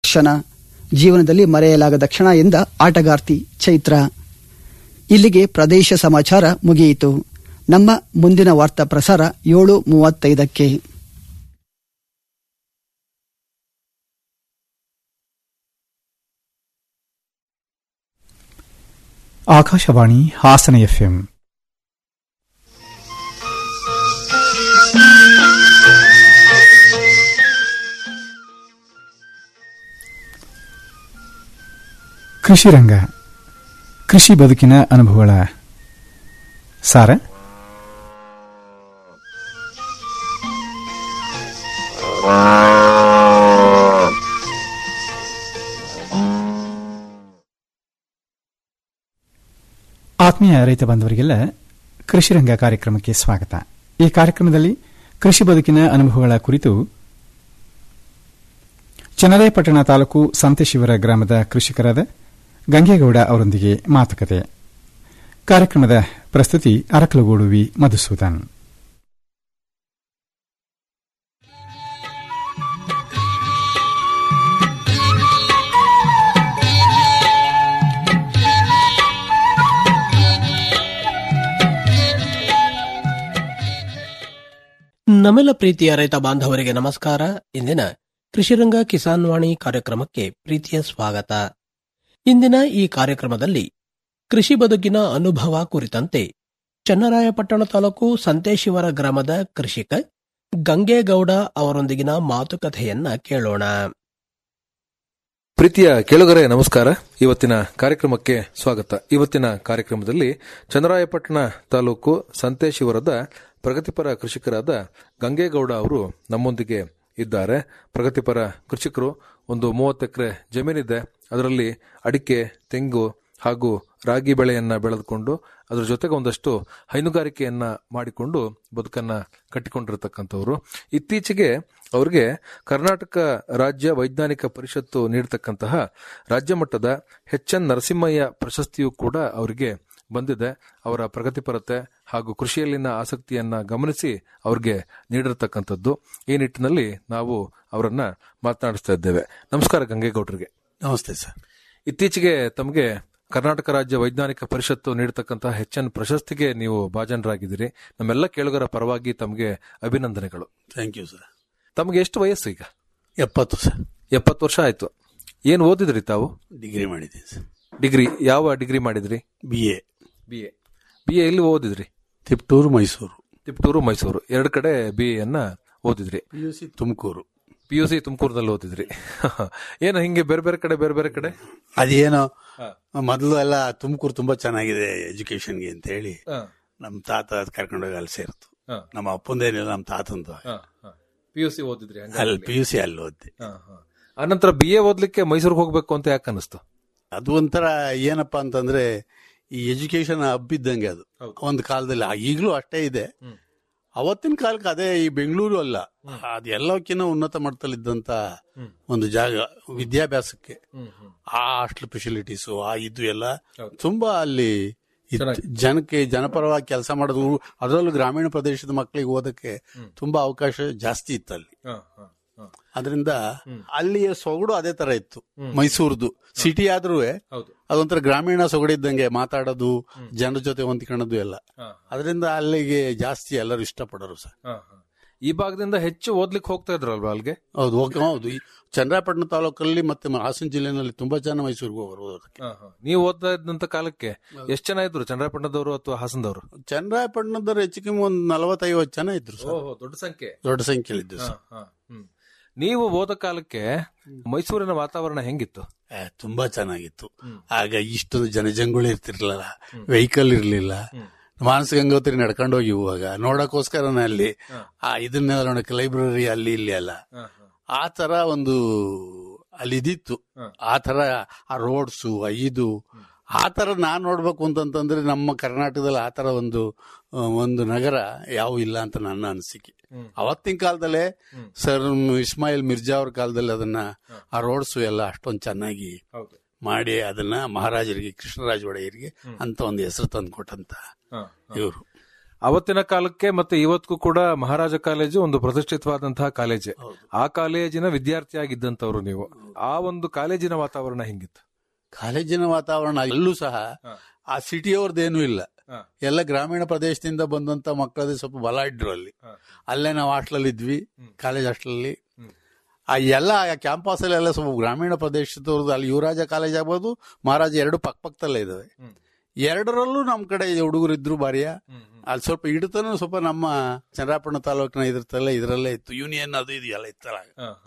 ಕ್ಷಣ ಜೀವನದಲ್ಲಿ ಮರೆಯಲಾಗದ ಕ್ಷಣ ಎಂದ ಆಟಗಾರ್ತಿ ಚೈತ್ರ ಇಲ್ಲಿಗೆ ಪ್ರದೇಶ ಸಮಾಚಾರ ಮುಗಿಯಿತು ನಮ್ಮ ಮುಂದಿನ ವಾರ್ತಾ ಪ್ರಸಾರ ಏಳು ಮೂವತ್ತೈದಕ್ಕೆ ಆಕಾಶವಾಣಿ ಹಾಸನ ಎಫ್ಎಂ ಕೃಷಿ ರಂಗ ಕೃಷಿ ಬದುಕಿನ ಅನುಭವಗಳ ಸಾರ ಆತ್ಮೀಯ ರೈತ ಬಾಂಧವರಿಗೆಲ್ಲ ಕೃಷಿ ರಂಗ ಕಾರ್ಯಕ್ರಮಕ್ಕೆ ಸ್ವಾಗತ ಈ ಕಾರ್ಯಕ್ರಮದಲ್ಲಿ ಕೃಷಿ ಬದುಕಿನ ಅನುಭವಗಳ ಕುರಿತು ಚನ್ನರಾಯಪಟ್ಟಣ ತಾಲೂಕು ಸಂತೆಶಿವರ ಗ್ರಾಮದ ಕೃಷಿಕರಾದ ಗಂಗೇಗೌಡ ಅವರೊಂದಿಗೆ ಮಾತುಕತೆ ಕಾರ್ಯಕ್ರಮದ ಪ್ರಸ್ತುತಿ ಅರಕಲಗೂಡು ವಿ ಮಧುಸೂದನ್ ನಮ್ಮೆಲ್ಲ ಪ್ರೀತಿಯ ರೈತ ಬಾಂಧವರಿಗೆ ನಮಸ್ಕಾರ ಇಂದಿನ ಕೃಷಿರಂಗ ಕಿಸಾನ್ ವಾಣಿ ಕಾರ್ಯಕ್ರಮಕ್ಕೆ ಪ್ರೀತಿಯ ಸ್ವಾಗತ ಇಂದಿನ ಈ ಕಾರ್ಯಕ್ರಮದಲ್ಲಿ ಕೃಷಿ ಬದುಕಿನ ಅನುಭವ ಕುರಿತಂತೆ ಚನ್ನರಾಯಪಟ್ಟಣ ತಾಲೂಕು ಸಂತೇಶಿವರ ಗ್ರಾಮದ ಕೃಷಿಕ ಗಂಗೇಗೌಡ ಅವರೊಂದಿಗಿನ ಮಾತುಕತೆಯನ್ನ ಕೇಳೋಣ ಪ್ರೀತಿಯ ಕೇಳುಗರೆ ನಮಸ್ಕಾರ ಇವತ್ತಿನ ಕಾರ್ಯಕ್ರಮಕ್ಕೆ ಸ್ವಾಗತ ಇವತ್ತಿನ ಕಾರ್ಯಕ್ರಮದಲ್ಲಿ ಚಂದ್ರಾಯಪಟ್ಟಣ ತಾಲೂಕು ಸಂತೇಶಿವರದ ಪ್ರಗತಿಪರ ಕೃಷಿಕರಾದ ಗಂಗೇಗೌಡ ಅವರು ನಮ್ಮೊಂದಿಗೆ ಇದ್ದಾರೆ ಪ್ರಗತಿಪರ ಕೃಷಿಕರು ಒಂದು ಮೂವತ್ತು ಎಕರೆ ಜಮೀನಿದೆ ಅದರಲ್ಲಿ ಅಡಿಕೆ ತೆಂಗು ಹಾಗೂ ರಾಗಿ ಬೆಳೆಯನ್ನ ಬೆಳೆದುಕೊಂಡು ಅದರ ಜೊತೆಗೆ ಒಂದಷ್ಟು ಹೈನುಗಾರಿಕೆಯನ್ನ ಮಾಡಿಕೊಂಡು ಬದುಕನ್ನ ಕಟ್ಟಿಕೊಂಡಿರತಕ್ಕಂಥವ್ರು ಇತ್ತೀಚೆಗೆ ಅವರಿಗೆ ಕರ್ನಾಟಕ ರಾಜ್ಯ ವೈಜ್ಞಾನಿಕ ಪರಿಷತ್ತು ನೀಡತಕ್ಕಂತಹ ರಾಜ್ಯ ಮಟ್ಟದ ಎಚ್ ಎನ್ ನರಸಿಂಹಯ್ಯ ಪ್ರಶಸ್ತಿಯೂ ಕೂಡ ಅವರಿಗೆ ಬಂದಿದೆ ಅವರ ಪ್ರಗತಿಪರತೆ ಹಾಗೂ ಕೃಷಿಯಲ್ಲಿನ ಆಸಕ್ತಿಯನ್ನ ಗಮನಿಸಿ ಅವ್ರಿಗೆ ನೀಡಿರತಕ್ಕಂಥದ್ದು ಈ ನಿಟ್ಟಿನಲ್ಲಿ ನಾವು ಅವರನ್ನ ಮಾತನಾಡಿಸ್ತಾ ಇದ್ದೇವೆ ನಮಸ್ಕಾರ ಗಂಗೇಗೌಡರಿಗೆ ನಮಸ್ತೆ ಸರ್ ಇತ್ತೀಚೆಗೆ ತಮಗೆ ಕರ್ನಾಟಕ ರಾಜ್ಯ ವೈಜ್ಞಾನಿಕ ಪರಿಷತ್ತು ನೀಡತಕ್ಕಂತಹ ಎಚ್ ಎನ್ ಪ್ರಶಸ್ತಿಗೆ ನೀವು ಭಾಜನರಾಗಿದ್ದೀರಿ ನಮ್ಮೆಲ್ಲ ಕೇಳುಗರ ಪರವಾಗಿ ತಮಗೆ ಅಭಿನಂದನೆಗಳು ಥ್ಯಾಂಕ್ ಯು ಸರ್ ತಮಗೆ ಎಷ್ಟು ವಯಸ್ಸು ಈಗ ಎಪ್ಪತ್ತು ಸರ್ ಎಪ್ಪತ್ತು ವರ್ಷ ಆಯ್ತು ಏನ್ ಓದಿದ್ರಿ ತಾವು ಡಿಗ್ರಿ ಮಾಡಿದ್ದೀನಿ ಸರ್ ಡಿಗ್ರಿ ಯಾವ ಡಿಗ್ರಿ ಮಾಡಿದ್ರಿ B A B A B A ಎಲ್ಲಿ ಓದಿದ್ರಿ ತಿಪ್ಟೂರು ಮೈಸೂರು ತಿಪ್ಟೂರು ಮೈಸೂರು ಎರಡು ಕಡೆ ಬಿ ಎನ್ನ ಓದಿದ್ರಿ P U C Tumkur P U C ತುಮಕೂರಿನಲ್ಲಿ ಓದಿದ್ರಿ ಏನು ಹಿಂಗೆ ಬೇರೆ ಬೇರೆ ಕಡೆ ಬೇರೆ ಬೇರೆ ಕಡೆ ಅದೇನೋ ಮೊದಲು ಎಲ್ಲ ತುಮಕೂರು ತುಂಬಾ ಚೆನ್ನಾಗಿದೆ ಎಜುಕೇಶನ್ಗೆ ಅಂತ ಹೇಳಿ ನಮ್ಮ ತಾತ ಕರ್ಕೊಂಡೋಗಿ ಅಲ್ಲಿ ಸೇರ್ತು ಹಾ. ನಮ್ಮ ಅಪ್ಪಂದೇನಿಲ್ಲ ನಮ್ಮ ತಾತಂದು ಪಿ ಯು ಸಿ ಓದಿದ್ರಿ ಹಂಗಾದ್ರೆ ಅಲ್ಲಿ ಪಿ ಯು ಸಿ ಅಲ್ಲಿ ಓದ್ದೆ ಹಾ, ಹಾ. ಆನಂತರ ಬಿ ಎ ಓದ್ಲಿಕ್ಕೆ ಮೈಸೂರಿಗೆ ಹೋಗ್ಬೇಕು ಅಂತ ಯಾಕೆ ಅನಿಸ್ತು ಅದು ಒಂಥರ ಏನಪ್ಪಾ ಅಂತಂದ್ರೆ ಈ ಎಜುಕೇಶನ್ ಹಬ್ಬಿದ್ದಂಗೆ ಅದು ಹೌದು. ಒಂದು ಕಾಲದಲ್ಲಿ ಆ- ಈಗಲೂ ಅಷ್ಟೇ ಇದೆ ಹ್ಮ್. ಅವತ್ತಿನ ಕಾಲಕ್ಕೆ ಅದೇ ಈ ಬೆಂಗಳೂರು ಅಲ್ಲ ಅದೆಲ್ಲಕ್ಕಿಂತ ಉನ್ನತ ಮಟ್ಟದಲ್ಲಿದ್ದಂತ ಹ್ಮ್. ಒಂದು ಜಾಗ ವಿದ್ಯಾಭ್ಯಾಸಕ್ಕೆ ಹ್ಮ್, ಹ್ಮ್. ಆ ಹಾಸ್ಟೆಲ್ ಫೆಸಿಲಿಟೀಸು ಆ ಇದು ಎಲ್ಲ ಹೌದು. ತುಂಬಾ ಅಲ್ಲಿ ಇತ್ತು. ಚೆನ್ನಾಗಿ. ಜನಕ್ಕೆ ಜನಪರವಾಗಿ ಕೆಲಸ ಮಾಡೋದು ಅದರಲ್ಲೂ ಗ್ರಾಮೀಣ ಪ್ರದೇಶದ ಮಕ್ಕಳಿಗೆ ಓದಕ್ಕೆ ತುಂಬಾ ಅವಕಾಶ ಜಾಸ್ತಿ ಇತ್ತು ಅಲ್ಲಿ ಹಾ, ಹಾ, ಹಾ. ಅದರಿಂದ ಅಲ್ಲಿಯ ಸೊಗಡು ಅದೇ ತರ ಇತ್ತು ಮೈಸೂರ್ದು ಸಿಟಿ ಆದ್ರೂ ಹೌದು ಅದೊಂಥರ ಗ್ರಾಮೀಣ ಸೊಗಡಿದ್ದಂಗೆ ಮಾತಾಡೋದು ಜನರ ಜೊತೆ ಹೊಂದ್ಕೊಳ್ಳೋದು ಎಲ್ಲ ಹಾ, ಅದರಿಂದ ಅಲ್ಲಿಗೆ ಜಾಸ್ತಿ ಎಲ್ಲರೂ ಇಷ್ಟಪಡೋರು ಸರ್ ಹಾ, ಹಾ. ಈ ಭಾಗದಿಂದ ಹೆಚ್ಚು ಓದ್ಲಿಕ್ಕೆ ಹೋಗ್ತಾ ಇದ್ರಲ್ವಾ ಅಲ್ಲಿಗೆ ಹೌದು ಓಕೆ ಹೌದು ಈ ಚನ್ನರಾಯಪಟ್ಟಣ ತಾಲೂಕಲ್ಲಿ ಮತ್ತೆ ಹಾಸನ ಜಿಲ್ಲೆನಲ್ಲಿ ತುಂಬಾ ಜನ ಮೈಸೂರಿಗೆ ಹೋಗೋರು ಓದೋದಕ್ಕೆ. ಹಾ, ಹಾ. ನೀವು ಓದ್ತಾ ಇದ್ದಂತ ಕಾಲಕ್ಕೆ ಎಷ್ಟು ಜನ ಇದ್ರು ಚಂದ್ರಪಟ್ಟಣದವರು ಅಥವಾ ಹಾಸನದವರು ಚನ್ನರಾಯಪಟ್ಟಣದವ್ರು ಹೆಚ್ಚು ಕಮ್ಮಿ ಒಂದು ನಲವತ್ತೈವತ್ತು ಜನ ಇದ್ರು ಸರ್ ಓಹೋ ದೊಡ್ಡ ಸಂಖ್ಯೆ ದೊಡ್ಡ ಸಂಖ್ಯೆಯಲ್ಲಿದ್ದು ಸರ್ ನೀವು ಓದ ಕಾಲಕ್ಕೆ ಮೈಸೂರಿನ ವಾತಾವರಣ ಹೆಂಗಿತ್ತು ಏ, ತುಂಬಾ ಚೆನ್ನಾಗಿತ್ತು ಆಗ ಇಷ್ಟೊಂದು ಜನಜಂಗುಳಿ ಇರ್ತಿರ್ಲಿಲ್ಲ ವೆಹಿಕಲ್ ಇರ್ಲಿಲ್ಲ ಮಾನಸ ಗಂಗೋತ್ರಿ ನಡ್ಕೊಂಡು ಹೋಗಿ ಇವಾಗ ನೋಡಕ್ಕೋಸ್ಕರನೇ ಅಲ್ಲಿ ಆ ಇದನ್ನೆಲ್ಲ ನೋಡಕ್ಕೆ ಲೈಬ್ರರಿ ಅಲ್ಲಿ ಇಲ್ಲಿ ಅಲ್ಲ ಆ ತರ ಒಂದು ಅಲ್ಲಿ ಇದಿತ್ತು ಆ ತರ ಆ ರೋಡ್ಸು ಆ ಇದು ಆ ತರ ನಾನ್ ನೋಡ್ಬೇಕು ಅಂತಂತಂದ್ರೆ ನಮ್ಮ ಕರ್ನಾಟಕದಲ್ಲಿ ಆ ತರ ಒಂದು ಆ, ಒಂದು ನಗರ ಯಾವ ಇಲ್ಲ ಅಂತ ನನ್ನ ಅನಿಸಿಕೆ ಅವತ್ತಿನ ಕಾಲದಲ್ಲೇ ಸರ್ ಇಸ್ಮಾಯಿಲ್ ಮಿರ್ಜಾ ಅವ್ರ ಕಾಲದಲ್ಲಿ ಅದನ್ನ ಆ ರೋಡ್ಸು ಎಲ್ಲ ಅಷ್ಟೊಂದು ಚೆನ್ನಾಗಿ ಹೌದು ಮಾಡಿ ಅದನ್ನ ಮಹಾರಾಜರಿಗೆ ಕೃಷ್ಣರಾಜ ಒಡೆಯರಿಗೆ ಅಂತ ಒಂದು ಹೆಸರು ತಂದು ಕೊಟ್ಟಂತ ಇವರು ಅವತ್ತಿನ ಕಾಲಕ್ಕೆ ಮತ್ತೆ ಇವತ್ತಿಗೂ ಕೂಡ ಮಹಾರಾಜ ಕಾಲೇಜು ಒಂದು ಪ್ರತಿಷ್ಠಿತವಾದಂತಹ ಕಾಲೇಜೆ ಆ ಕಾಲೇಜಿನ ವಿದ್ಯಾರ್ಥಿಯಾಗಿದ್ದಂತವ್ರು ನೀವು ಆ ಒಂದು ಕಾಲೇಜಿನ ವಾತಾವರಣ ಹೆಂಗಿತ್ತು ಕಾಲೇಜಿನ ವಾತಾವರಣ ಅಲ್ಲೂ ಸಹ ಆ ಸಿಟಿಯವ್ರದ್ದೇನೂ ಇಲ್ಲ ಹ. ಎಲ್ಲ ಗ್ರಾಮೀಣ ಪ್ರದೇಶದಿಂದ ಬಂದಂತ ಮಕ್ಕಳದೇ ಸ್ವಲ್ಪ ಬಲ ಇದ್ರು ಅಲ್ಲಿ ಅಲ್ಲೇ ನಾವು ಹಾಸ್ಟೆಲ್ ಇದ್ವಿ ಕಾಲೇಜ್ ಹಾಸ್ಟೆಲಲ್ಲಿ ಆ ಎಲ್ಲ ಕ್ಯಾಂಪಸ್ ಅಲ್ಲಿ ಎಲ್ಲ ಸ್ವಲ್ಪ ಗ್ರಾಮೀಣ ಪ್ರದೇಶದವ್ರದ್ದು ಅಲ್ಲಿ ಯುವರಾಜ ಕಾಲೇಜ್ ಆಗ್ಬೋದು ಮಹಾರಾಜ ಎರಡು ಪಕ್ಕ ಪಕ್ಕದಲ್ಲೇ ಇದಾವೆ ಎರಡರಲ್ಲೂ ನಮ್ ಕಡೆ ಹುಡುಗರು ಇದ್ರು ಬಾರಿಯ ಅಲ್ಲಿ ಸ್ವಲ್ಪ ಹಿಡಿತನೂ ಸ್ವಲ್ಪ ನಮ್ಮ ಚಂದ್ರಾಪಟ್ಟಣ ತಾಲೂಕಿನ ಇದ್ರತಲ್ಲ ಇದರಲ್ಲೇ ಇತ್ತು ಯೂನಿಯನ್ ಅದು ಇದು ಎಲ್ಲ ಇತ್ತಲ್ಲ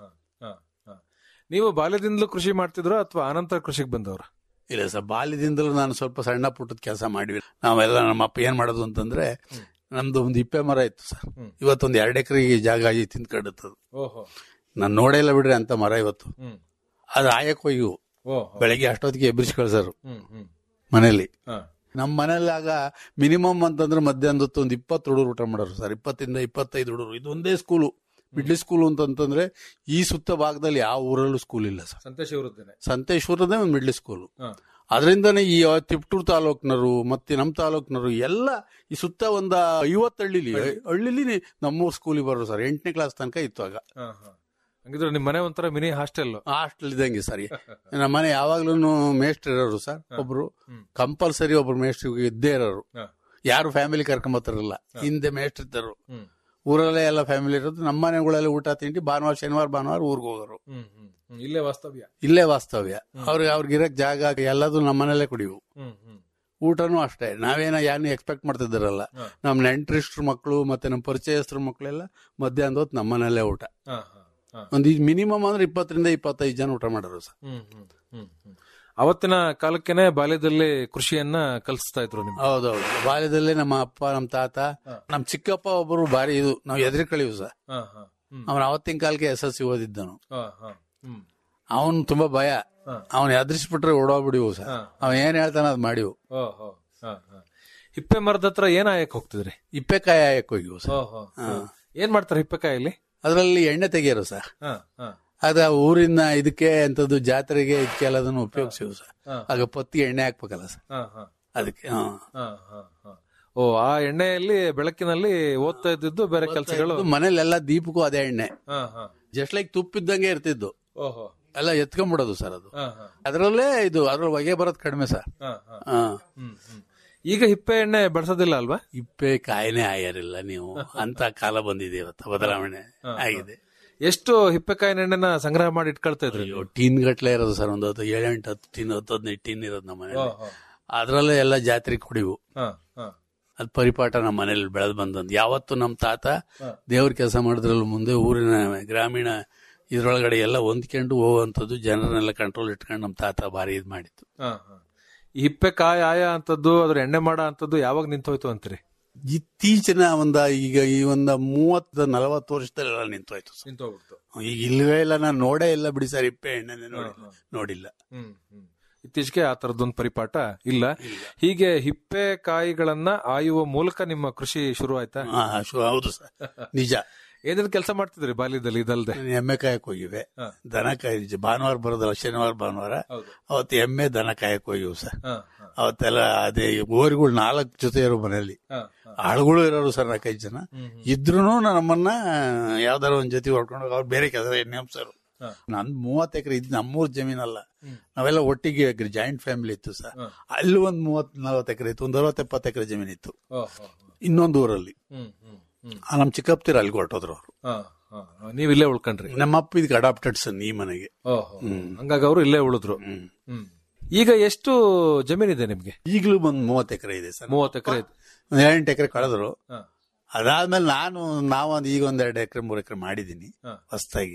ನೀವು ಬಾಲ್ಯದಿಂದಲೂ ಕೃಷಿ ಮಾಡ್ತಿದ್ರ ಅಥವಾ ಆನಂತರ ಕೃಷಿಗೆ ಬಂದವ್ರ ಇಲ್ಲ ಸರ್ ಬಾಲ್ಯದಿಂದಲೂ ನಾನು ಸ್ವಲ್ಪ ಸಣ್ಣ ಪುಟ್ಟದ ಕೆಲಸ ಮಾಡಿವಿ ನಾವೆಲ್ಲ ನಮ್ಮ ಅಪ್ಪ ಏನ್ ಮಾಡೋದು ಅಂತಂದ್ರೆ ನಮ್ದು ಒಂದು ಇಪ್ಪೆ ಮರ ಇತ್ತು ಸರ್ ಇವತ್ತೊಂದು ಎರಡು ಎಕರೆಗೆ ಜಾಗ ಆಗಿ ತಿಂದ್ಕೊಂಡದ್ದು ಓಹೋ ನಾನು ನೋಡೇ ಇಲ್ಲ ಬಿಡ್ರಿ ಅಂತ ಮರ ಇವತ್ತು ಹ್ಮ್ ಅದು ಆಯಕ್ ಹೋಗಿ ಓಹೋ ಬೆಳಗ್ಗೆ ಅಷ್ಟೊತ್ತಿಗೆ ಎಬ್ಬಿಸಿ ಕಳ್ಸರು ಹ್ಮ್ ಹ್ಮ್ ಮನೇಲಿ ಹ. ನಮ್ಮ ಮನೇಲಿ ಆಗ ಮಿನಿಮಮ್ ಅಂತಂದ್ರೆ ಮಧ್ಯಾಹ್ನದ ಹೊತ್ತು ಒಂದು ಇಪ್ಪತ್ತು ಹುಡುಗರು ಊಟ ಮಾಡೋರು ಸರ್ ಇಪ್ಪತ್ತಿಂದ ಇಪ್ಪತ್ತೈದು ಹುಡುಗರು ಇದು ಒಂದೇ ಸ್ಕೂಲು ಮಿಡ್ಲ್ ಸ್ಕೂಲ್ ಅಂತಂತಂದ್ರೆ ಈ ಸುತ್ತ ಭಾಗದಲ್ಲಿ ಯಾವ ಊರಲ್ಲೂ ಸ್ಕೂಲ್ ಇಲ್ಲ ಸರ್ ಸಂತೇಶ ಇರುತ್ತೇನೆ ಸಂತೇಶ್ವರದೇ ಒಂದು ಮಿಡ್ಲ್ ಸ್ಕೂಲು ಹ. ಅದರಿಂದನೇ ಈ ತಿಪ್ಟೂರು ತಾಲೂಕ್ನರು ಮತ್ತೆ ನಮ್ಮ ತಾಲೂಕ್ನರು ಎಲ್ಲ ಈ ಸುತ್ತ ಒಂದ ಐವತ್ತು ಹಳ್ಳಿಲಿ ಹಳ್ಳಿಲಿ ನಮ್ಮೂರ್ ಸ್ಕೂಲಿಗೆ ಬರೋರು ಸರ್ ಎಂಟನೇ ಕ್ಲಾಸ್ ತನಕ ಇತ್ತು ಆಗ ಹ, ಹ. ಹಂಗಿದ್ರೆ ನಿಮ್ ಮನೆ ಒಂಥರ ಮಿನಿ ಹಾಸ್ಟೆಲ್ ಹಾಸ್ಟೆಲ್ ಇದ್ದಂಗೆ ಸರ್ ನಮ್ಮ ಮನೆ ಯಾವಾಗ್ಲೂ ಮೇಸ್ಟ್ರ್ ಇರೋರು ಸರ್ ಒಬ್ರು ಕಂಪಲ್ಸರಿ ಒಬ್ರು ಮೇಸ್ಟ್ರಿಗೆ ಇದ್ದೇ ಇರೋರು ಹ. ಯಾರು ಫ್ಯಾಮಿಲಿ ಕರ್ಕೊಂಬತ್ತಾರಲ್ಲ ಹಿಂದೆ ಮೇಸ್ಟ್ರ್ ಇದ್ದರು ಹ್ಮ್ ಊರಲ್ಲೇ ಎಲ್ಲ ಫ್ಯಾಮಿಲಿ ಇರೋದು ನಮ್ಮ ಮನೆಗಳಲ್ಲಿ ಊಟ ತಿಂಡಿ ಭಾನುವಾರ ಶನಿವಾರ ಭಾನುವಾರ ಊರಿಗೆ ಹೋಗೋರು ಹ್ಮ್ ಹ್ಮ್ ಹ್ಮ್. ಇಲ್ಲೇ ವಾಸ್ತವ್ಯ ಇಲ್ಲೇ ವಾಸ್ತವ್ಯ ಅವ್ರಿಗೆ ಅವ್ರಿಗೆ ಇರಕ್ ಜಾಗ ಎಲ್ಲದೂ ನಮ್ಮ ಮನೇಲೆ ಕುಡಿವು ಹ್ಮ್ ಹ್ಮ್ ಊಟನೂ ಅಷ್ಟೇ ನಾವೇನ ಯಾರು ಎಕ್ಸ್ಪೆಕ್ಟ್ ಮಾಡ್ತಿದ್ದಾರಲ್ಲ ಹ. ನಮ್ ನೆಂಟ್ರಿಸ್ಟ್ರ ಮಕ್ಕಳು ಮತ್ತೆ ನಮ್ಮ ಪರಿಚಯಸ್ಥರ ಮಕ್ಕಳೆಲ್ಲ ಮಧ್ಯಾಹ್ನದ ಹೊತ್ತು ನಮ್ಮ ಮನೇಲೆ ಊಟ ಹ, ಹ, ಹ. ಒಂದು ಮಿನಿಮಮ್ ಅಂದ್ರೆ ಇಪ್ಪತ್ತರಿಂದ ಇಪ್ಪತ್ತೈದು ಜನ ಊಟ ಮಾಡೋರು ಸರ್ ಹ್ಮ್ ಹ್ಮ್ ಹ್ಮ್ ಹ್ಮ್. ಅವತ್ತಿನ ಕಾಲಕ್ಕೆನೆ ಬಾಲ್ಯದಲ್ಲಿ ಕೃಷಿಯನ್ನ ಕಲಿಸ್ತಾ ಇದ್ರು ನಿಮ್ಗೆ ಹೌದೌದು ಬಾಲ್ಯದಲ್ಲೇ ನಮ್ಮ ಅಪ್ಪ ನಮ್ಮ ತಾತ ನಮ್ಮ ಚಿಕ್ಕಪ್ಪ ಒಬ್ಬರು ಬಾರಿ ಇದು ನಾವು ಎದುರು ಕಳಿವು ಸರ್ ಹ, ಹ. ಹ್ಮ್ ಅವನ ಅವತ್ತಿನ ಕಾಲಕ್ಕೆ ಎಸ್ ಎಲ್ ಸಿ ಓದಿದ್ದನು ಹ, ಹ. ಹ್ಮ್ ಅವನು ತುಂಬಾ ಭಯ ಹ. ಅವನ್ ಎದುರಿಸ್ಬಿಟ್ರೆ ಓಡೋಗ್ಬಿಡಿವು ಸರ್ ಹ. ಅವ ಏನ್ ಹೇಳ್ತಾನ ಅದ್ ಮಾಡಿವು ಓ, ಹೋ. ಹ, ಹ. ಹಿಪ್ಪೆ ಮರದ ಹತ್ರ ಏನ್ ಆಯಕ್ ಹೋಗ್ತಿದ್ರಿ ಇಪ್ಪೆಕಾಯಿ ಹಾಯಕ್ ಹೋಗಿವು ಸರ್ ಓ, ಹೋ. ಏನ್ ಮಾಡ್ತಾರೆ ಹಿಪ್ಪೆಕಾಯಲ್ಲಿ ಅದ್ರಲ್ಲಿ ಎಣ್ಣೆ ತೆಗಿಯೋರು ಸರ್ ಹ, ಹ. ಅದ ಊರಿನ ಇದಕ್ಕೆ ಅಂತದ್ದು ಜಾತ್ರೆಗೆ ಇದಕ್ಕೆ ಎಲ್ಲದನ್ನು ಉಪಯೋಗಿಸಿವು ಸರ್ ಹ. ಆಗ ಪತ್ತಿ ಎಣ್ಣೆ ಹಾಕ್ಬೇಕಲ್ಲ ಸರ್ ಹ, ಹ. ಅದಕ್ಕೆ ಹ. ಹ, ಹ, ಹ. ಓ ಆ ಎಣ್ಣೆಯಲ್ಲಿ ಬೆಳಕಿನಲ್ಲಿ ಓದ್ತಾ ಇದ್ದಿದ್ದು ಬೇರೆ ಕೆಲಸಗಳು ಅದು ಮನೇಲೆಲ್ಲ ದೀಪಕ್ಕೂ ಅದೇ ಎಣ್ಣೆ ಹ, ಹ. ಜಸ್ಟ್ ಲೈಕ್ ತುಪ್ಪಿದ್ದಂಗೆ ಇರ್ತಿದ್ದು ಓಹೋ ಎಲ್ಲ ಎತ್ಕೊಂಡ್ಬಿಡೋದು ಸರ್ ಅದು ಹ, ಹ. ಅದರಲ್ಲೇ ಇದು ಅದ್ರಲ್ಲಿ ಹೊಗೆ ಬರೋದು ಕಡಿಮೆ ಸರ್ ಹ, ಹ. ಹ. ಹ್ಮ್, ಹ್ಮ್. ಈಗ ಹಿಪ್ಪೆ ಎಣ್ಣೆ ಬಳಸೋದಿಲ್ಲ ಅಲ್ವಾ ಇಪ್ಪೆ ಕಾಯಿನೇ ಆಯರಿಲ್ಲ ನೀವು ಅಂತ ಕಾಲ ಬಂದಿದೆ ಇವತ್ತು ಬದಲಾವಣೆ ಆಗಿದೆ ಎಷ್ಟು ಹಿಪ್ಪೆಕಾಯಿನ ಎಣ್ಣೆನ ಸಂಗ್ರಹ ಮಾಡಿ ಇಟ್ಕೊಳ್ತಾ ಇದ್ರಿ ನೀವು? ಟೀನ್ ಗಟ್ಲೆ ಇರೋದು ಸರ್ ಒಂದು ಹತ್ತು ಏಳೆಂಟು ಹತ್ತು ಟೀನ್ ಹತ್ತು ಹದಿನೈದು ಟೀನ್ ಇರೋದು ನಮ್ಮ ಮನೇಲಿ ಓಹೋ. ಅದ್ರಲ್ಲೇ ಎಲ್ಲ ಜಾತ್ರೆ ಕುಡಿವು ಹ, ಹ. ಅದ್ ಪರಿಪಾಠ ನಮ್ಮ ಮನೇಲಿ ಬೆಳೆದ್ ಬಂದಂದು ಯಾವತ್ತು ನಮ್ಮ ತಾತ ದೇವ್ರ ಕೆಲಸ ಮಾಡಿದ್ರಲ್ಲ ಮುಂದೆ ಊರಿನ ಗ್ರಾಮೀಣ ಇದ್ರೊಳಗಡೆ ಎಲ್ಲ ಹೊಂದ್ಕೊಂಡು ಹೋಗುವಂಥದ್ದು ಜನರನ್ನೆಲ್ಲ ಕಂಟ್ರೋಲ್ ಇಟ್ಕೊಂಡು ನಮ್ಮ ತಾತ ಭಾರಿ ಇದ್ ಮಾಡಿತ್ತು ಹ, ಹ. ಈ ಹಿಪ್ಪೆಕಾಯಿ ಆಯ ಅಂತದ್ದು ಅದ್ರ ಎಣ್ಣೆ ಮಾಡೋ ಅಂತದ್ದು ಯಾವಾಗ ನಿಂತೋಯ್ತು ಅಂತೀರಿ ಇತ್ತೀಚಿನ ಒಂದ ಈಗ ಈ ಒಂದ ಮೂವತ್ತ ನಲವತ್ತು ವರ್ಷದಲ್ಲೆಲ್ಲ ನಿಂತೋಯ್ತು ಸರ್ ನಿಂತೋಗ್ಬಿಡ್ತು ಈಗ ಇಲ್ವೇ ಇಲ್ಲ ನಾನು ನೋಡೇ ಇಲ್ಲ ಬಿಡಿ ಸರ್ ಇಪ್ಪೆ ಎಣ್ಣೆನೆ ನೋಡಿ ನೋಡಿಲ್ಲ ಹ್ಮ್ ಹ್ಮ್. ಇತ್ತೀಚೆಗೆ ಆ ತರದೊಂದು ಪರಿಪಾಠ ಇಲ್ಲ ಹೀಗೆ ಹಿಪ್ಪೆ ಕಾಯಿಗಳನ್ನ ಆಯುವ ಮೂಲಕ ನಿಮ್ಮ ಕೃಷಿ ಶುರು ಆಯ್ತಾ ಹಾ, ಶು- ಹೌದು ಸರ್ ನಿಜ ಏನೇನ್ ಕೆಲಸ ಮಾಡ್ತಿದ್ರಿ ಬಾಲ್ಯದಲ್ಲಿ ಇದಲ್ದೆ ನಾನು ಎಮ್ಮೆ ಕಾಯಕ್ ಹೋಗಿವೆ ಹಾ. ದನ ಕಾಯಿ ಭಾನುವಾರ ಬರೋದಲ್ಲ ಶನಿವಾರ ಭಾನುವಾರ ಹೌದು. ಅವತ್ತು ಎಮ್ಮೆ ದನ ಕಾಯಕ್ ಹೋಗಿವು ಸರ್ ಹ, ಹ, ಅವತ್ತೆಲ್ಲ ಅದೇ ಓರಿಗಳು ನಾಲ್ಕು ಜೊತೆ ಇರೋ ಮನೆಯಲ್ಲಿ ಹ, ಹ. ಆಳುಗಳು ಇರೋರು ಸರ್ ನಾಲ್ಕೈದು ಜನ ಇದ್ರು ನಮ್ಮನ್ನ ಯಾವ್ದಾರ ಒಂದ್ ಜೊತೆ ಹೊಡ್ಕೊಂಡು ಅವ್ರು ಬೇರೆ ಕೆಲಸ ನೇಮ್ಸರು ಹ. ನನ್ ಮೂವತ್ತು ಎಕರೆ ಇದ್ ನಮ್ಮೂರ್ ಜಮೀನಲ್ಲ ನಾವೆಲ್ಲ ಒಟ್ಟಿಗೆ ಜಾಯಿಂಟ್ ಫ್ಯಾಮಿಲಿ ಇತ್ತು ಸರ್ ಹ. ಅಲ್ಲಿ ಒಂದ್ ಮೂವತ್ ನಲ್ವತ್ತು ಎಕರೆ ಇತ್ತು ಒಂದ್ ಅರವತ್ತು ಎಪ್ಪತ್ತು ಎಕರೆ ಜಮೀನ್ ಇತ್ತು ಓ, ಹೋ, ಹೋ. ಇನ್ನೊಂದು ಊರಲ್ಲಿ ಹ್ಮ್ ಹ್ಮ್ ಹ್ಮ್ ಆ ನಮ್ ಚಿಕ್ಕಪ್ತಿರ ಅಲ್ಲಿ ಹೊರಟೋದ್ರು ಅವರು ಹ, ಹ, ಹ. ನೀವ್ ಇಲ್ಲೇ ಉಳ್ಕೊಂಡ್ರಿ ನಮ್ಮಪ್ಪ ಇದಕ್ಕೆ ಅಡಾಪ್ಟೆಡ್ ಸನ್ ಈ ಮನೆಗೆ ಓಹೋ ಹಂಗಾಗಿ ಅವರು ಇಲ್ಲೇ ಉಳಿದ್ರು ಹ್ಮ್. ಹ್ಮ್ ಈಗ ಎಷ್ಟು ಜಮೀನಿದೆ ನಿಮ್ಗೆ ಈಗಲೂ ಒಂದ್ ಮೂವತ್ತು ಎಕರೆ ಇದೆ ಸರ್ ಮೂವತ್ತು ಎಕರೆ ಒಂದ್ ಎಂಟು ಎಕರೆ ಕಳೆದ್ರು ಅದಾದ್ಮೇಲೆ ನಾನು ನಾವೊಂದು ಈಗ ಒಂದ್ ಎರಡು ಎಕರೆ ಮೂರು ಎಕರೆ ಮಾಡಿದೀನಿ ಹ. ಹೊಸ್ದಾಗಿ